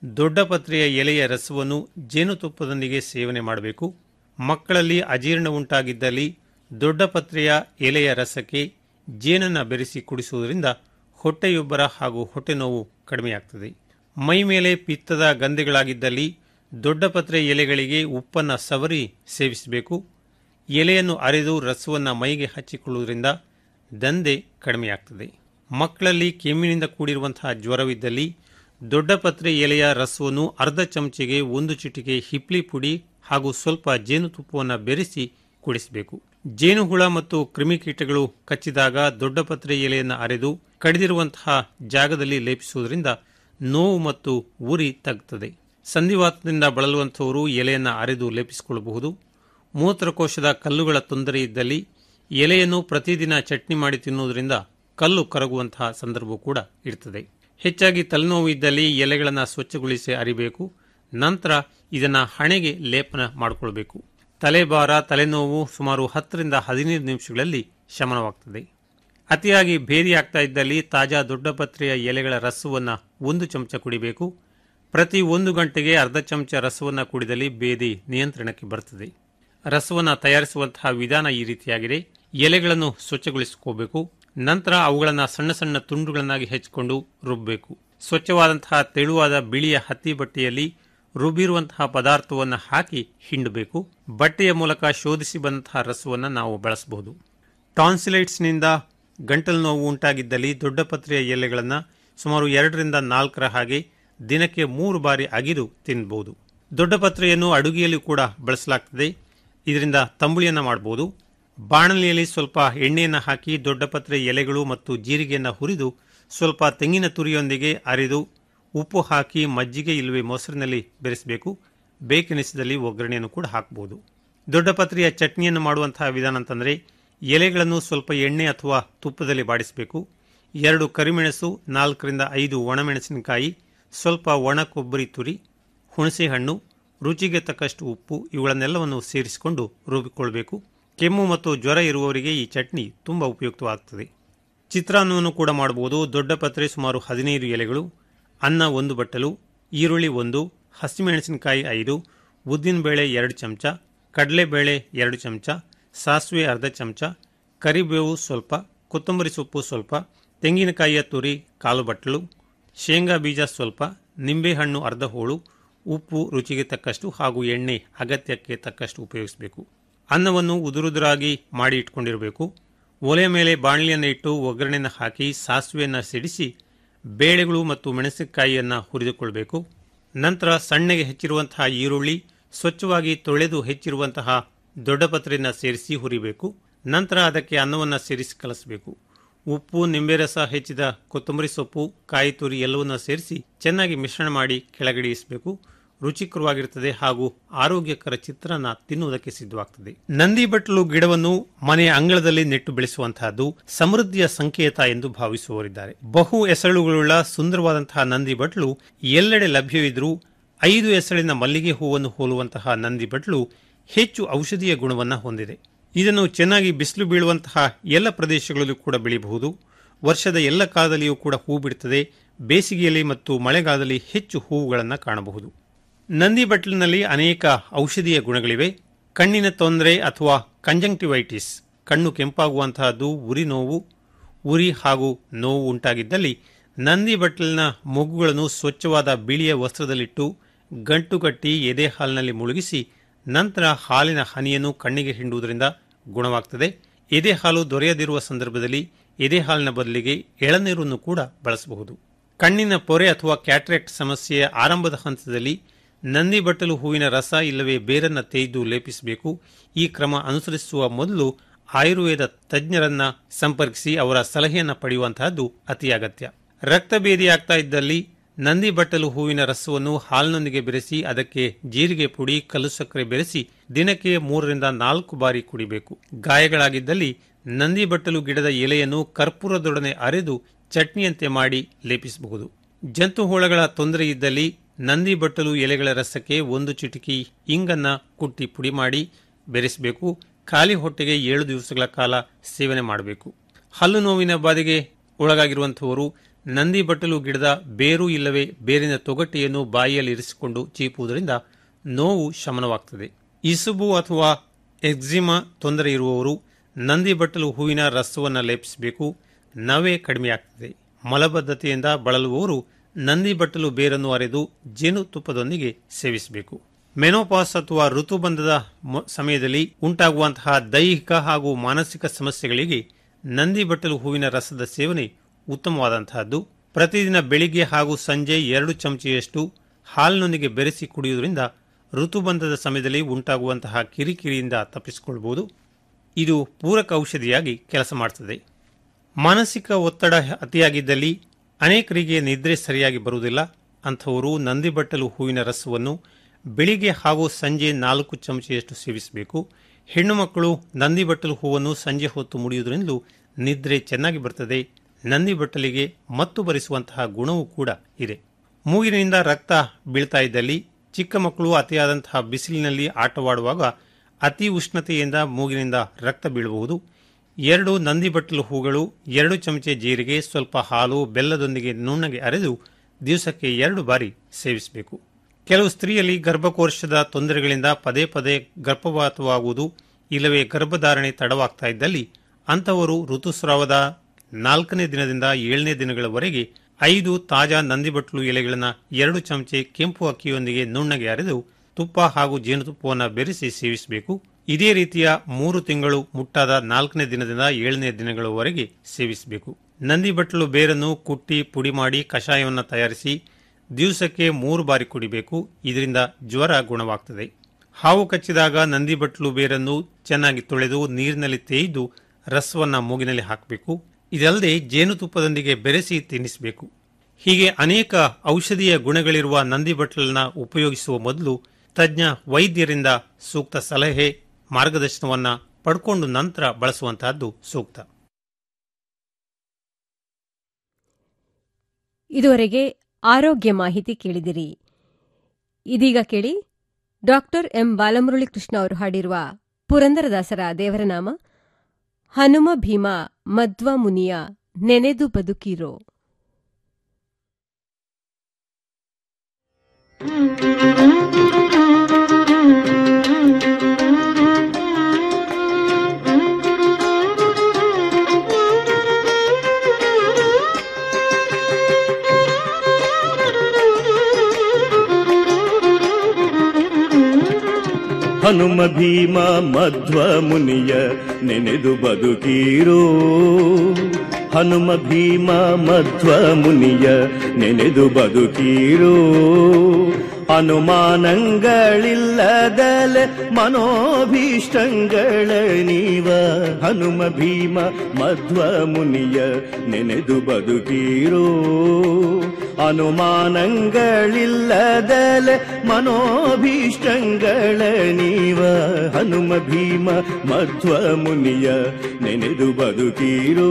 ದೊಡ್ಡಪತ್ರೆಯ ಎಲೆಯ ರಸವನ್ನು ಜೇನುತುಪ್ಪದೊಂದಿಗೆ ಸೇವನೆ ಮಾಡಬೇಕು ಮಕ್ಕಳಲ್ಲಿ ಅಜೀರ್ಣ ಉಂಟಾಗಿದ್ದಲ್ಲಿ ದೊಡ್ಡಪತ್ರೆಯ ಎಲೆಯ ರಸಕ್ಕೆ ಜೇನನ್ನು ಬೆರೆಸಿ ಕುಡಿಸುವುದರಿಂದ ಹೊಟ್ಟೆಯೊಬ್ಬರ ಹಾಗೂ ಹೊಟ್ಟೆ ನೋವು ಕಡಿಮೆಯಾಗ್ತದೆ ಮೈ ಮೇಲೆ ಪಿತ್ತದ ಗಂಧೆಗಳಾಗಿದ್ದಲ್ಲಿ ದೊಡ್ಡಪತ್ರೆ ಎಲೆಗಳಿಗೆ ಉಪ್ಪನ್ನು ಸವರಿ ಸೇವಿಸಬೇಕು ಎಲೆಯನ್ನು ಅರೆದು ರಸವನ್ನು ಮೈಗೆ ಹಚ್ಚಿಕೊಳ್ಳುವುದರಿಂದ ದಂಧೆ ಕಡಿಮೆಯಾಗ್ತದೆ ಮಕ್ಕಳಲ್ಲಿ ಕೆಮ್ಮಿನಿಂದ ಕೂಡಿರುವಂತಹ ಜ್ವರವಿದ್ದಲ್ಲಿ ದೊಡ್ಡಪತ್ರೆ ಎಲೆಯ ರಸವನ್ನು ಅರ್ಧ ಚಮಚೆಗೆ ಒಂದು ಚಿಟಿಕೆ ಹಿಪ್ಲಿ ಪುಡಿ ಹಾಗೂ ಸ್ವಲ್ಪ ಜೇನುತುಪ್ಪವನ್ನು ಬೆರೆಸಿ ಕುಡಿಸಬೇಕು ಜೇನುಹುಳ ಮತ್ತು ಕ್ರಿಮಿಕೀಟಗಳು ಕಚ್ಚಿದಾಗ ದೊಡ್ಡಪತ್ರೆ ಎಲೆಯನ್ನು ಅರೆದು ಕಡಿದಿರುವಂತಹ ಜಾಗದಲ್ಲಿ ಲೇಪಿಸುವುದರಿಂದ ನೋವು ಮತ್ತು ಉರಿ ತಗ್ತದೆ ಸಂಧಿವಾತದಿಂದ ಬಳಲುವಂಥವರು ಎಲೆಯನ್ನು ಅರೆದು ಲೇಪಿಸಿಕೊಳ್ಳಬಹುದು ಮೂತ್ರಕೋಶದ ಕಲ್ಲುಗಳ ತೊಂದರೆ ಇದ್ದಲ್ಲಿ ಎಲೆಯನ್ನು ಪ್ರತಿದಿನ ಚಟ್ನಿ ಮಾಡಿ ತಿನ್ನುವುದರಿಂದ ಕಲ್ಲು ಕರಗುವಂತಹ ಸಂದರ್ಭ ಕೂಡ ಇರ್ತದೆ ಹೆಚ್ಚಾಗಿ ತಲೆನೋವು ಇದ್ದಲ್ಲಿ ಎಲೆಗಳನ್ನು ಸ್ವಚ್ಛಗೊಳಿಸಿ ಅರಿಬೇಕು ನಂತರ ಇದನ್ನು ಹಣೆಗೆ ಲೇಪನ ಮಾಡಿಕೊಳ್ಬೇಕು ತಲೆಭಾರ ತಲೆನೋವು ಸುಮಾರು ಹತ್ತರಿಂದ ಹದಿನೈದು ನಿಮಿಷಗಳಲ್ಲಿ ಶಮನವಾಗ್ತದೆ ಅತಿಯಾಗಿ ಭೇದಿ ಆಗ್ತಾ ಇದ್ದಲ್ಲಿ ತಾಜಾ ದೊಡ್ಡಪತ್ರೆಯ ಎಲೆಗಳ ರಸವನ್ನು ಒಂದು ಚಮಚ ಕುಡಿಬೇಕು ಪ್ರತಿ ಒಂದು ಗಂಟೆಗೆ ಅರ್ಧ ಚಮಚ ರಸವನ್ನು ಕುಡಿದಲ್ಲಿ ಬೇದಿ ನಿಯಂತ್ರಣಕ್ಕೆ ಬರ್ತದೆ ರಸವನ್ನು ತಯಾರಿಸುವಂತಹ ವಿಧಾನ ಈ ರೀತಿಯಾಗಿದೆ ಎಲೆಗಳನ್ನು ಸ್ವಚ್ಛಗೊಳಿಸಿಕೋಬೇಕು ನಂತರ ಅವುಗಳನ್ನು ಸಣ್ಣ ಸಣ್ಣ ತುಂಡುಗಳನ್ನಾಗಿ ಹೆಚ್ಚಿಕೊಂಡು ರುಬ್ಬಬೇಕು ಸ್ವಚ್ಛವಾದಂತಹ ತೆಳುವಾದ ಬಿಳಿಯ ಹತ್ತಿ ಬಟ್ಟೆಯಲ್ಲಿ ರುಬ್ಬಿರುವಂತಹ ಪದಾರ್ಥವನ್ನು ಹಾಕಿ ಹಿಂಡಬೇಕು ಬಟ್ಟೆಯ ಮೂಲಕ ಶೋಧಿಸಿ ಬಂದಂತಹ ರಸವನ್ನು ನಾವು ಬಳಸಬಹುದು ಟಾನ್ಸಿಲೈಟ್ಸ್ನಿಂದ ಗಂಟಲು ನೋವು ಉಂಟಾಗಿದ್ದಲ್ಲಿ ದೊಡ್ಡಪತ್ರೆಯ ಎಲೆಗಳನ್ನು ಸುಮಾರು ಎರಡರಿಂದ ನಾಲ್ಕರ ಹಾಗೆ ದಿನಕ್ಕೆ ಮೂರು ಬಾರಿ ಅಗಿದು ತಿನ್ನಬಹುದು ದೊಡ್ಡಪತ್ರೆಯನ್ನು ಅಡುಗೆಯಲ್ಲಿ ಕೂಡ ಬಳಸಲಾಗ್ತದೆ ಇದರಿಂದ ತಂಬುಳಿಯನ್ನು ಮಾಡಬಹುದು ಬಾಣಲಿಯಲ್ಲಿ ಸ್ವಲ್ಪ ಎಣ್ಣೆಯನ್ನು ಹಾಕಿ ದೊಡ್ಡಪತ್ರೆ ಎಲೆಗಳು ಮತ್ತು ಜೀರಿಗೆಯನ್ನು ಹುರಿದು ಸ್ವಲ್ಪ ತೆಂಗಿನ ತುರಿಯೊಂದಿಗೆ ಅರೆದು ಉಪ್ಪು ಹಾಕಿ ಮಜ್ಜಿಗೆ ಇಲ್ಲವೇ ಮೊಸರಿನಲ್ಲಿ ಬೆರೆಸಬೇಕು ಬೇಕೆನಿಸಿದಲ್ಲಿ ಒಗ್ಗರಣೆಯನ್ನು ಕೂಡ ಹಾಕಬಹುದು ದೊಡ್ಡಪತ್ರೆಯ ಚಟ್ನಿಯನ್ನು ಮಾಡುವಂತಹ ವಿಧಾನ ಅಂತಂದರೆ ಎಲೆಗಳನ್ನು ಸ್ವಲ್ಪ ಎಣ್ಣೆ ಅಥವಾ ತುಪ್ಪದಲ್ಲಿ ಬಾಡಿಸಬೇಕು ಎರಡು ಕರಿಮೆಣಸು ನಾಲ್ಕರಿಂದ ಐದು ಒಣಮೆಣಸಿನಕಾಯಿ ಸ್ವಲ್ಪ ಒಣ ಕೊಬ್ಬರಿ ತುರಿ ಹುಣಸೆಹಣ್ಣು ರುಚಿಗೆ ತಕ್ಕಷ್ಟು ಉಪ್ಪು ಇವುಗಳನ್ನೆಲ್ಲವನ್ನು ಸೇರಿಸಿಕೊಂಡು ರುಬ್ಬಿಕೊಳ್ಬೇಕು ಕೆಮ್ಮು ಮತ್ತು ಜ್ವರ ಇರುವವರಿಗೆ ಈ ಚಟ್ನಿ ತುಂಬ ಉಪಯುಕ್ತವಾಗುತ್ತದೆ ಚಿತ್ರಾನ್ನವನ್ನು ಕೂಡ ಮಾಡಬಹುದು ದೊಡ್ಡ ಪತ್ರೆ ಸುಮಾರು ಹದಿನೈದು ಎಲೆಗಳು ಅನ್ನ ಒಂದು ಬಟ್ಟಲು ಈರುಳ್ಳಿ ಒಂದು ಹಸಿಮೆಣಸಿನಕಾಯಿ ಐದು ಉದ್ದಿನಬೇಳೆ ಎರಡು ಚಮಚ ಕಡಲೆಬೇಳೆ ಎರಡು ಚಮಚ ಸಾಸಿವೆ ಅರ್ಧ ಚಮಚ ಕರಿಬೇವು ಸ್ವಲ್ಪ ಕೊತ್ತಂಬರಿ ಸೊಪ್ಪು ಸ್ವಲ್ಪ ತೆಂಗಿನಕಾಯಿಯ ತುರಿ ಕಾಲು ಬಟ್ಟಲು ಶೇಂಗಾ ಬೀಜ ಸ್ವಲ್ಪ ನಿಂಬೆಹಣ್ಣು ಅರ್ಧ ಹೋಳು ಉಪ್ಪು ರುಚಿಗೆ ತಕ್ಕಷ್ಟು ಹಾಗೂ ಎಣ್ಣೆ ಅಗತ್ಯಕ್ಕೆ ತಕ್ಕಷ್ಟು ಉಪಯೋಗಿಸಬೇಕು ಅನ್ನವನ್ನು ಉದುರುದುರಾಗಿ ಮಾಡಿ ಇಟ್ಕೊಂಡಿರಬೇಕು ಒಲೆ ಮೇಲೆ ಬಾಣಲಿಯನ್ನು ಇಟ್ಟು ಒಗ್ಗರಣೆಯನ್ನು ಹಾಕಿ ಸಾಸಿವೆಯನ್ನು ಸಿಡಿಸಿ ಬೇಳೆಗಳು ಮತ್ತು ಮೆಣಸಿನಕಾಯಿಯನ್ನು ಹುರಿದುಕೊಳ್ಬೇಕು ನಂತರ ಸಣ್ಣಗೆ ಹೆಚ್ಚಿರುವಂತಹ ಈರುಳ್ಳಿ ಸ್ವಚ್ಛವಾಗಿ ತೊಳೆದು ಹೆಚ್ಚಿರುವಂತಹ ದೊಡ್ಡ ಪತ್ರೆಯನ್ನು ಸೇರಿಸಿ ಹುರಿಬೇಕು ನಂತರ ಅದಕ್ಕೆ ಅನ್ನವನ್ನು ಸೇರಿಸಿ ಕಲಸಬೇಕು ಉಪ್ಪು ನಿಂಬೆ ರಸ ಹೆಚ್ಚಿದ ಕೊತ್ತಂಬರಿ ಸೊಪ್ಪು ಕಾಯಿ ತುರಿ ಎಲ್ಲವನ್ನ ಸೇರಿಸಿ ಚೆನ್ನಾಗಿ ಮಿಶ್ರಣ ಮಾಡಿ ಕೆಳಗಿಳಿಸಬೇಕು ರುಚಿಕರವಾಗಿರುತ್ತದೆ ಹಾಗೂ ಆರೋಗ್ಯಕರ ಚಿತ್ರಾನ್ನ ತಿನ್ನುವುದಕ್ಕೆ ಸಿದ್ಧವಾಗ್ತದೆ ನಂದಿ ಬಟ್ಟಲು ಗಿಡವನ್ನು ಮನೆಯ ಅಂಗಳದಲ್ಲಿ ನೆಟ್ಟು ಬೆಳೆಸುವಂತಹದ್ದು ಸಮೃದ್ಧಿಯ ಸಂಕೇತ ಎಂದು ಭಾವಿಸುವವರಿದ್ದಾರೆ ಬಹು ಎಸಳುಗಳುಳ್ಳ ಸುಂದರವಾದಂತಹ ನಂದಿ ಬಟ್ಲು ಎಲ್ಲೆಡೆ ಲಭ್ಯವಿದ್ರೂ ಐದು ಎಸಳಿನ ಮಲ್ಲಿಗೆ ಹೂವನ್ನು ಹೋಲುವಂತಹ ನಂದಿ ಬಟ್ಲು ಹೆಚ್ಚು ಔಷಧೀಯ ಗುಣವನ್ನು ಹೊಂದಿದೆ ಇದನ್ನು ಚೆನ್ನಾಗಿ ಬಿಸಿಲು ಬೀಳುವಂತಹ ಎಲ್ಲ ಪ್ರದೇಶಗಳಲ್ಲೂ ಕೂಡ ಬೆಳೆಯಬಹುದು ವರ್ಷದ ಎಲ್ಲ ಕಾಲದಲ್ಲಿಯೂ ಕೂಡ ಹೂ ಬಿಡುತ್ತದೆ ಬೇಸಿಗೆಯಲ್ಲಿ ಮತ್ತು ಮಳೆಗಾಲದಲ್ಲಿ ಹೆಚ್ಚು ಹೂವುಗಳನ್ನು ಕಾಣಬಹುದು ನಂದಿ ಬಟ್ಲಿನಲ್ಲಿ ಅನೇಕ ಔಷಧೀಯ ಗುಣಗಳಿವೆ ಕಣ್ಣಿನ ತೊಂದರೆ ಅಥವಾ ಕಂಜಂಕ್ಟಿವೈಟಿಸ್ ಕಣ್ಣು ಕೆಂಪಾಗುವಂತಹದ್ದು ಉರಿ ನೋವು ಉರಿ ಹಾಗೂ ನೋವು ಉಂಟಾಗಿದ್ದಲ್ಲಿ ನಂದಿ ಬಟ್ಲಿನ ಮೊಗ್ಗುಗಳನ್ನು ಸ್ವಚ್ಛವಾದ ಬಿಳಿಯ ವಸ್ತ್ರದಲ್ಲಿಟ್ಟು ಗಂಟು ಕಟ್ಟಿ ಎದೆ ಹಾಲಿನಲ್ಲಿ ಮುಳುಗಿಸಿ ನಂತರ ಹಾಲಿನ ಹನಿಯನ್ನು ಕಣ್ಣಿಗೆ ಹಿಂಡುವುದರಿಂದ ಗುಣವಾಗ್ತದೆ ಎದೆ ಹಾಲು ದೊರೆಯದಿರುವ ಸಂದರ್ಭದಲ್ಲಿ ಎದೆ ಹಾಲಿನ ಬದಲಿಗೆ ಎಳನೀರನ್ನು ಕೂಡ ಬಳಸಬಹುದು ಕಣ್ಣಿನ ಪೊರೆ ಅಥವಾ ಕ್ಯಾಟ್ರಾಕ್ಟ್ ಸಮಸ್ಯೆಯ ಆರಂಭದ ಹಂತದಲ್ಲಿ ನಂದಿ ಬಟ್ಟಲು ಹೂವಿನ ರಸ ಇಲ್ಲವೇ ಬೇರನ್ನ ತೇಯ್ದು ಲೇಪಿಸಬೇಕು ಈ ಕ್ರಮ ಅನುಸರಿಸುವ ಮೊದಲು ಆಯುರ್ವೇದ ತಜ್ಞರನ್ನ ಸಂಪರ್ಕಿಸಿ ಅವರ ಸಲಹೆಯನ್ನು ಪಡೆಯುವಂತಹದ್ದು ಅತಿ ಅಗತ್ಯ ರಕ್ತಭೇದಿಯಾಗ್ತಾ ಇದ್ದಲ್ಲಿ ನಂದಿ ಬಟ್ಟಲು ಹೂವಿನ ರಸವನ್ನು ಹಾಲಿನೊಂದಿಗೆ ಬೆರೆಸಿ ಅದಕ್ಕೆ ಜೀರಿಗೆ ಪುಡಿ ಕಲ್ಲು ಸಕ್ಕರೆ ಬೆರೆಸಿ ದಿನಕ್ಕೆ ಮೂರರಿಂದ ನಾಲ್ಕು ಬಾರಿ ಕುಡಿಬೇಕು ಗಾಯಗಳಾಗಿದ್ದಲ್ಲಿ ನಂದಿ ಬಟ್ಟಲು ಗಿಡದ ಎಲೆಯನ್ನು ಕರ್ಪೂರದೊಡನೆ ಅರೆದು ಚಟ್ನಿಯಂತೆ ಮಾಡಿ ಲೇಪಿಸಬಹುದು ಜಂತು ಹುಳಗಳ ತೊಂದರೆ ಇದ್ದಲ್ಲಿ ನಂದಿ ಬಟ್ಟಲು ಎಲೆಗಳ ರಸಕ್ಕೆ ಒಂದು ಚಿಟಿಕಿ ಇಂಗನ್ನ ಕುಟ್ಟಿ ಪುಡಿ ಮಾಡಿ ಬೆರೆಸಬೇಕು ಖಾಲಿ ಹೊಟ್ಟೆಗೆ ಏಳು ದಿವಸಗಳ ಕಾಲ ಸೇವನೆ ಮಾಡಬೇಕು ಹಲ್ಲು ನೋವಿನ ಬಾಧೆಗೆ ಒಳಗಾಗಿರುವಂತಹವರು ನಂದಿ ಬಟ್ಟಲು ಗಿಡದ ಬೇರು ಇಲ್ಲವೇ ಬೇರಿನ ತೊಗಟೆಯನ್ನು ಬಾಯಿಯಲ್ಲಿ ಇರಿಸಿಕೊಂಡು ಚೀಪುವುದರಿಂದ ನೋವು ಶಮನವಾಗ್ತದೆ ಇಸುಬು ಅಥವಾ ಎಕ್ಸಿಮಾ ತೊಂದರೆ ಇರುವವರು ನಂದಿ ಬಟ್ಟಲು ಹೂವಿನ ರಸವನ್ನು ಲೇಪಿಸಬೇಕು ನವೆ ಕಡಿಮೆಯಾಗ್ತದೆ ಮಲಬದ್ಧತೆಯಿಂದ ಬಳಲುವವರು ನಂದಿ ಬಟ್ಟಲು ಬೇರನ್ನು ಅರೆದು ಜೇನುತುಪ್ಪದೊಂದಿಗೆ ಸೇವಿಸಬೇಕು ಮೆನೋಪಾಸ್ ಅಥವಾ ಋತುಬಂಧದ ಮೊ- ಸಮಯದಲ್ಲಿ ಉಂಟಾಗುವಂತಹ ದೈಹಿಕ ಹಾಗೂ ಮಾನಸಿಕ ಸಮಸ್ಯೆಗಳಿಗೆ ನಂದಿ ಬಟ್ಟಲು ಹೂವಿನ ರಸದ ಸೇವನೆ ಉತ್ತಮವಾದಂತಹದ್ದು ಪ್ರತಿದಿನ ಬೆಳಿಗ್ಗೆ ಹಾಗೂ ಸಂಜೆ ಎರಡು ಚಮಚೆಯಷ್ಟು ಹಾಲಿನೊಂದಿಗೆ ಬೆರೆಸಿ ಕುಡಿಯುವುದರಿಂದ ಋತುಬಂಧದ ಸಮಯದಲ್ಲಿ ಉಂಟಾಗುವಂತಹ ಕಿರಿಕಿರಿಯಿಂದ ತಪ್ಪಿಸಿಕೊಳ್ಳಬಹುದು ಇದು ಪೂರಕ ಔಷಧಿಯಾಗಿ ಕೆಲಸ ಮಾಡುತ್ತದೆ ಮಾನಸಿಕ ಒತ್ತಡ ಅತಿಯಾಗಿದ್ದಲ್ಲಿ ಅನೇಕರಿಗೆ ನಿದ್ರೆ ಸರಿಯಾಗಿ ಬರುವುದಿಲ್ಲ ಅಂಥವರು ನಂದಿಬಟ್ಟಲು ಹೂವಿನ ರಸವನ್ನು ಬೆಳಿಗ್ಗೆ ಹಾಗೂ ಸಂಜೆ ನಾಲ್ಕು ಚಮಚೆಯಷ್ಟು ಸೇವಿಸಬೇಕು ಹೆಣ್ಣು ಮಕ್ಕಳು ನಂದಿಬಟ್ಟಲು ಹೂವನ್ನು ಸಂಜೆ ಹೊತ್ತು ಮುಡಿಯುವುದರಿಂದಲೂ ನಿದ್ರೆ ಚೆನ್ನಾಗಿ ಬರ್ತದೆ ನಂದಿಬಟ್ಟಲಿಗೆ ಮತ್ತು ಬರಿಸುವಂತಹ ಗುಣವೂ ಕೂಡ ಇದೆ ಮೂಗಿನಿಂದ ರಕ್ತ ಬೀಳ್ತಾ ಇದ್ದಲ್ಲಿ ಚಿಕ್ಕ ಮಕ್ಕಳು ಅತಿಯಾದಂತಹ ಬಿಸಿಲಿನಲ್ಲಿ ಆಟವಾಡುವಾಗ ಅತಿ ಉಷ್ಣತೆಯಿಂದ ಮೂಗಿನಿಂದ ರಕ್ತ ಬೀಳಬಹುದು ಎರಡು ನಂದಿ ಬಟ್ಟಲು ಹೂಗಳು ಎರಡು ಚಮಚೆ ಜೀರಿಗೆ ಸ್ವಲ್ಪ ಹಾಲು ಬೆಲ್ಲದೊಂದಿಗೆ ನುಣ್ಣಗೆ ಅರೆದು ದಿವಸಕ್ಕೆ ಎರಡು ಬಾರಿ ಸೇವಿಸಬೇಕು ಕೆಲವು ಸ್ತ್ರೀಯಲ್ಲಿ ಗರ್ಭಕೋಶದ ತೊಂದರೆಗಳಿಂದ ಪದೇ ಪದೇ ಗರ್ಭಪಾತವಾಗುವುದು ಇಲ್ಲವೇ ಗರ್ಭಧಾರಣೆ ತಡವಾಗ್ತಾ ಇದ್ದಲ್ಲಿ ಅಂಥವರು ಋತುಸ್ರಾವದ ನಾಲ್ಕನೇ ದಿನದಿಂದ ಏಳನೇ ದಿನಗಳವರೆಗೆ ಐದು ತಾಜಾ ನಂದಿಬಟ್ಲು ಎಲೆಗಳನ್ನು ಎರಡು ಚಮಚೆ ಕೆಂಪು ಅಕ್ಕಿಯೊಂದಿಗೆ ನುಣ್ಣಗೆ ಅರೆದು ತುಪ್ಪ ಹಾಗೂ ಜೇನುತುಪ್ಪವನ್ನು ಬೆರೆಸಿ ಸೇವಿಸಬೇಕು ಇದೇ ರೀತಿಯ ಮೂರು ತಿಂಗಳು ಮುಟ್ಟಾದ ನಾಲ್ಕನೇ ದಿನದಿಂದ ಏಳನೇ ದಿನಗಳವರೆಗೆ ಸೇವಿಸಬೇಕು ನಂದಿಬಟ್ಲು ಬೇರನ್ನು ಕುಟ್ಟಿ ಪುಡಿ ಮಾಡಿ ಕಷಾಯವನ್ನು ತಯಾರಿಸಿ ದಿವಸಕ್ಕೆ ಮೂರು ಬಾರಿ ಕುಡಿಬೇಕು ಇದರಿಂದ ಜ್ವರ ಗುಣವಾಗ್ತದೆ ಹಾವು ಕಚ್ಚಿದಾಗ ನಂದಿಬಟ್ಲು ಬೇರನ್ನು ಚೆನ್ನಾಗಿ ತೊಳೆದು ನೀರಿನಲ್ಲಿ ತೇಯ್ದು ರಸವನ್ನ ಮೂಗಿನಲ್ಲಿ ಹಾಕಬೇಕು ಇದಲ್ಲದೆ ಜೇನುತುಪ್ಪದೊಂದಿಗೆ ಬೆರೆಸಿ ತಿನ್ನಿಸಬೇಕು ಹೀಗೆ ಅನೇಕ ಔಷಧೀಯ ಗುಣಗಳಿರುವ ನಂದಿಬಟ್ಲನ್ನ ಉಪಯೋಗಿಸುವ ಮೊದಲು ತಜ್ಞ ವೈದ್ಯರಿಂದ ಸೂಕ್ತ ಸಲಹೆ ಮಾರ್ಗದರ್ಶನವನ್ನ ಪಡ್ಕೊಂಡು ನಂತರ ಬಳಸುವಂತಹದ್ದು ಸೂಕ್ತ ಇದುವರೆಗೆ ಆರೋಗ್ಯ ಮಾಹಿತಿ ಕೇಳಿದಿರಿ ಇದೀಗ ಕೇಳಿ ಡಾಕ್ಟರ್ ಎಂ ಬಾಲಮುರಳಿ ಕೃಷ್ಣ ಅವರು ಹಾಡಿರುವ ಪುರಂದರದಾಸರ ದೇವರನಾಮ ಹನುಮ ಭೀಮ ಮಧ್ವ ಮುನಿಯ ನೆನೆದು ಬದುಕಿರೋ ಹನುಮ ಭೀಮ ಮಧ್ವ ಮುನಿಯ ನೆನೆದು ಬದುಕೀರೋ ಹನುಮ ಭೀಮ ಮಧ್ವ ಮುನಿಯ ನೆನೆದು ಬದುಕೀರೋ ಅನುಮಾನಗಳಿಲ್ಲದಲೆ ಮನೋಭೀಷ್ಟಂಗಳ ನೀವ ಹನುಮ ಭೀಮ ಮಧ್ವ ಮುನಿಯ ನೆನೆದು ಬದುಕೀರೋ ಅನುಮಾನಗಳಿಲ್ಲದಲೆ ಮನೋಭೀಷ್ಟಂಗಳ ನೀವ ಹನುಮ ಭೀಮ ಮಧ್ವ ಮುನಿಯ ನೆನೆದು ಬದುಕೀರೋ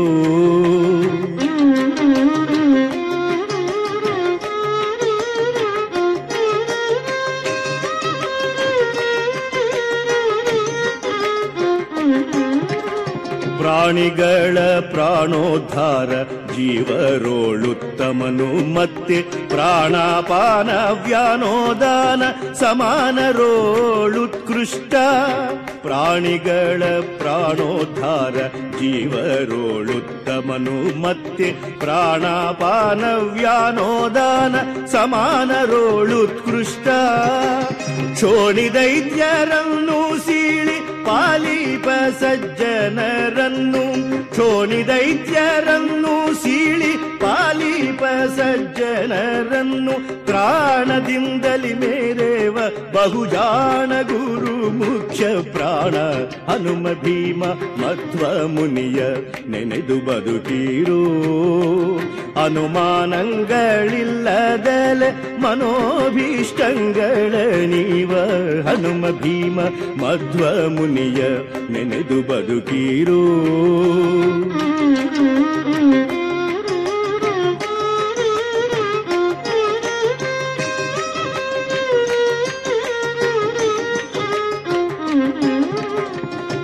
ಪ್ರಾಣಿಗಳ ಪ್ರಾಣೋದ್ಧಾರ ಜೀವರೋಳುತ್ತಮನು ಮತ್ತೆ ಪ್ರಾಣಾಪಾನ ವ್ಯಾನೋದಾನ ಸಮಾನರೋಳುತ್ಕೃಷ್ಟ ಪ್ರಾಣಿಗಳ ಪ್ರಾಣೋದ್ಧಾರ ಜೀವರೋಳುತ್ತಮನು ಮತ್ತೆ ಪ್ರಾಣಾಪಾನ ವ್ಯಾನೋದಾನ ಸಮಾನರೋಳುತ್ಕೃಷ್ಟ ಕ್ಷೋಣಿದೈತ್ಯರನ್ನು ಸೀಳಿ ಪಾಲೀಪ ಸಜ್ಜನರನ್ನು ಕ್ಷೋಣಿದೈತ್ಯರನ್ನು ಸೀಳಿ ಪಾಲೀಪ ಸಜ್ಜನರನ್ನು ಪ್ರಾಣದಿಂದಲಿ ಮೇರೇವ ಬಹುಜಾಣ ಗುರು ಮುಖ್ಯ ಪ್ರಾಣ ಹನುಮ ಭೀಮ ಮಧ್ವ ಮುನಿಯ ನೆನೆದು ಬದುಕೀರೋ ಅನುಮಾನಗಳಿಲ್ಲದಲೆ ಮನೋಭೀಷ್ಟಂಗಳ ನೀವ ಹನುಮ ಭೀಮ ಮಧ್ವ ಮುನಿಯ ನೆನೆದು ಬದುಕೀರೋ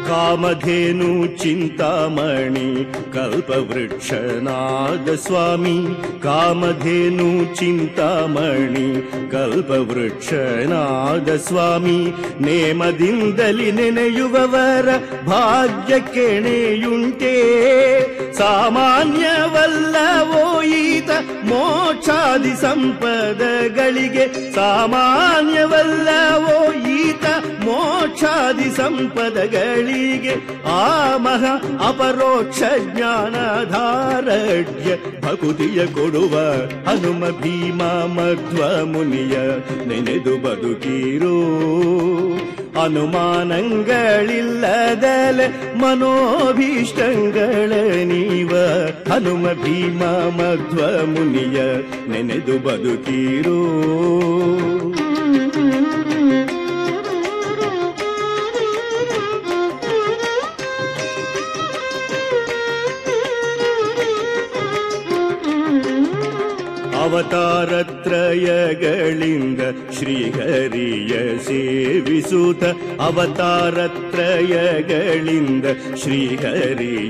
ಕಾಮಧೇನು ಚಿಂತಾಮಣಿ ಕಲ್ಪವೃಕ್ಷನಾದ ಸ್ವಾಮಿ ಕಾಮಧೇನು ಚಿಂತಾಮಣಿ ಕಲ್ಪವೃಕ್ಷನಾದ ಸ್ವಾಮಿ ನೇಮದಿಂದಲಿ ನೆನೆಯುವವರ ಭಾಗ್ಯ ಕೆಣೆಯುಂಟೇ ಸಾಮಾನ್ಯವಲ್ಲವೋ ಈತ ಮೋಕ್ಷಾದಿ ಸಂಪದಗಳಿಗೆ ಸಾಮಾನ್ಯವಲ್ಲವೋ ಈತ ಮೋಕ್ಷಾದಿ ಸಂಪದಗಳಿಗೆ ಆ ಮಹಾ ಅಪರೋಕ್ಷ ಜ್ಞಾನಧಾರಡ್ಯ ಭಕುತಿಯ ಕೊಡುವ ಹನುಮ ಭೀಮ ಮಧ್ವ ಮುನಿಯ ನೆನೆದು ಬದುಕಿರೋ ಅನುಮಾನಗಳಿಲ್ಲದಲೆ ಮನೋಭೀಷ್ಟಗಳ ನೀವ ಹನುಮ ಭೀಮ ಮಧ್ವ ಮುನಿಯ ನೆನೆದು ಬದುಕಿರೋ ಅವತಾರತ್ರಯಗಳಿಂದ ಶ್ರೀಹರಿಯ ಸೇವಿಸುತ್ತ ಅವತಾರತ್ರಯಗಳಿಂದ ಶ್ರೀಹರಿಯ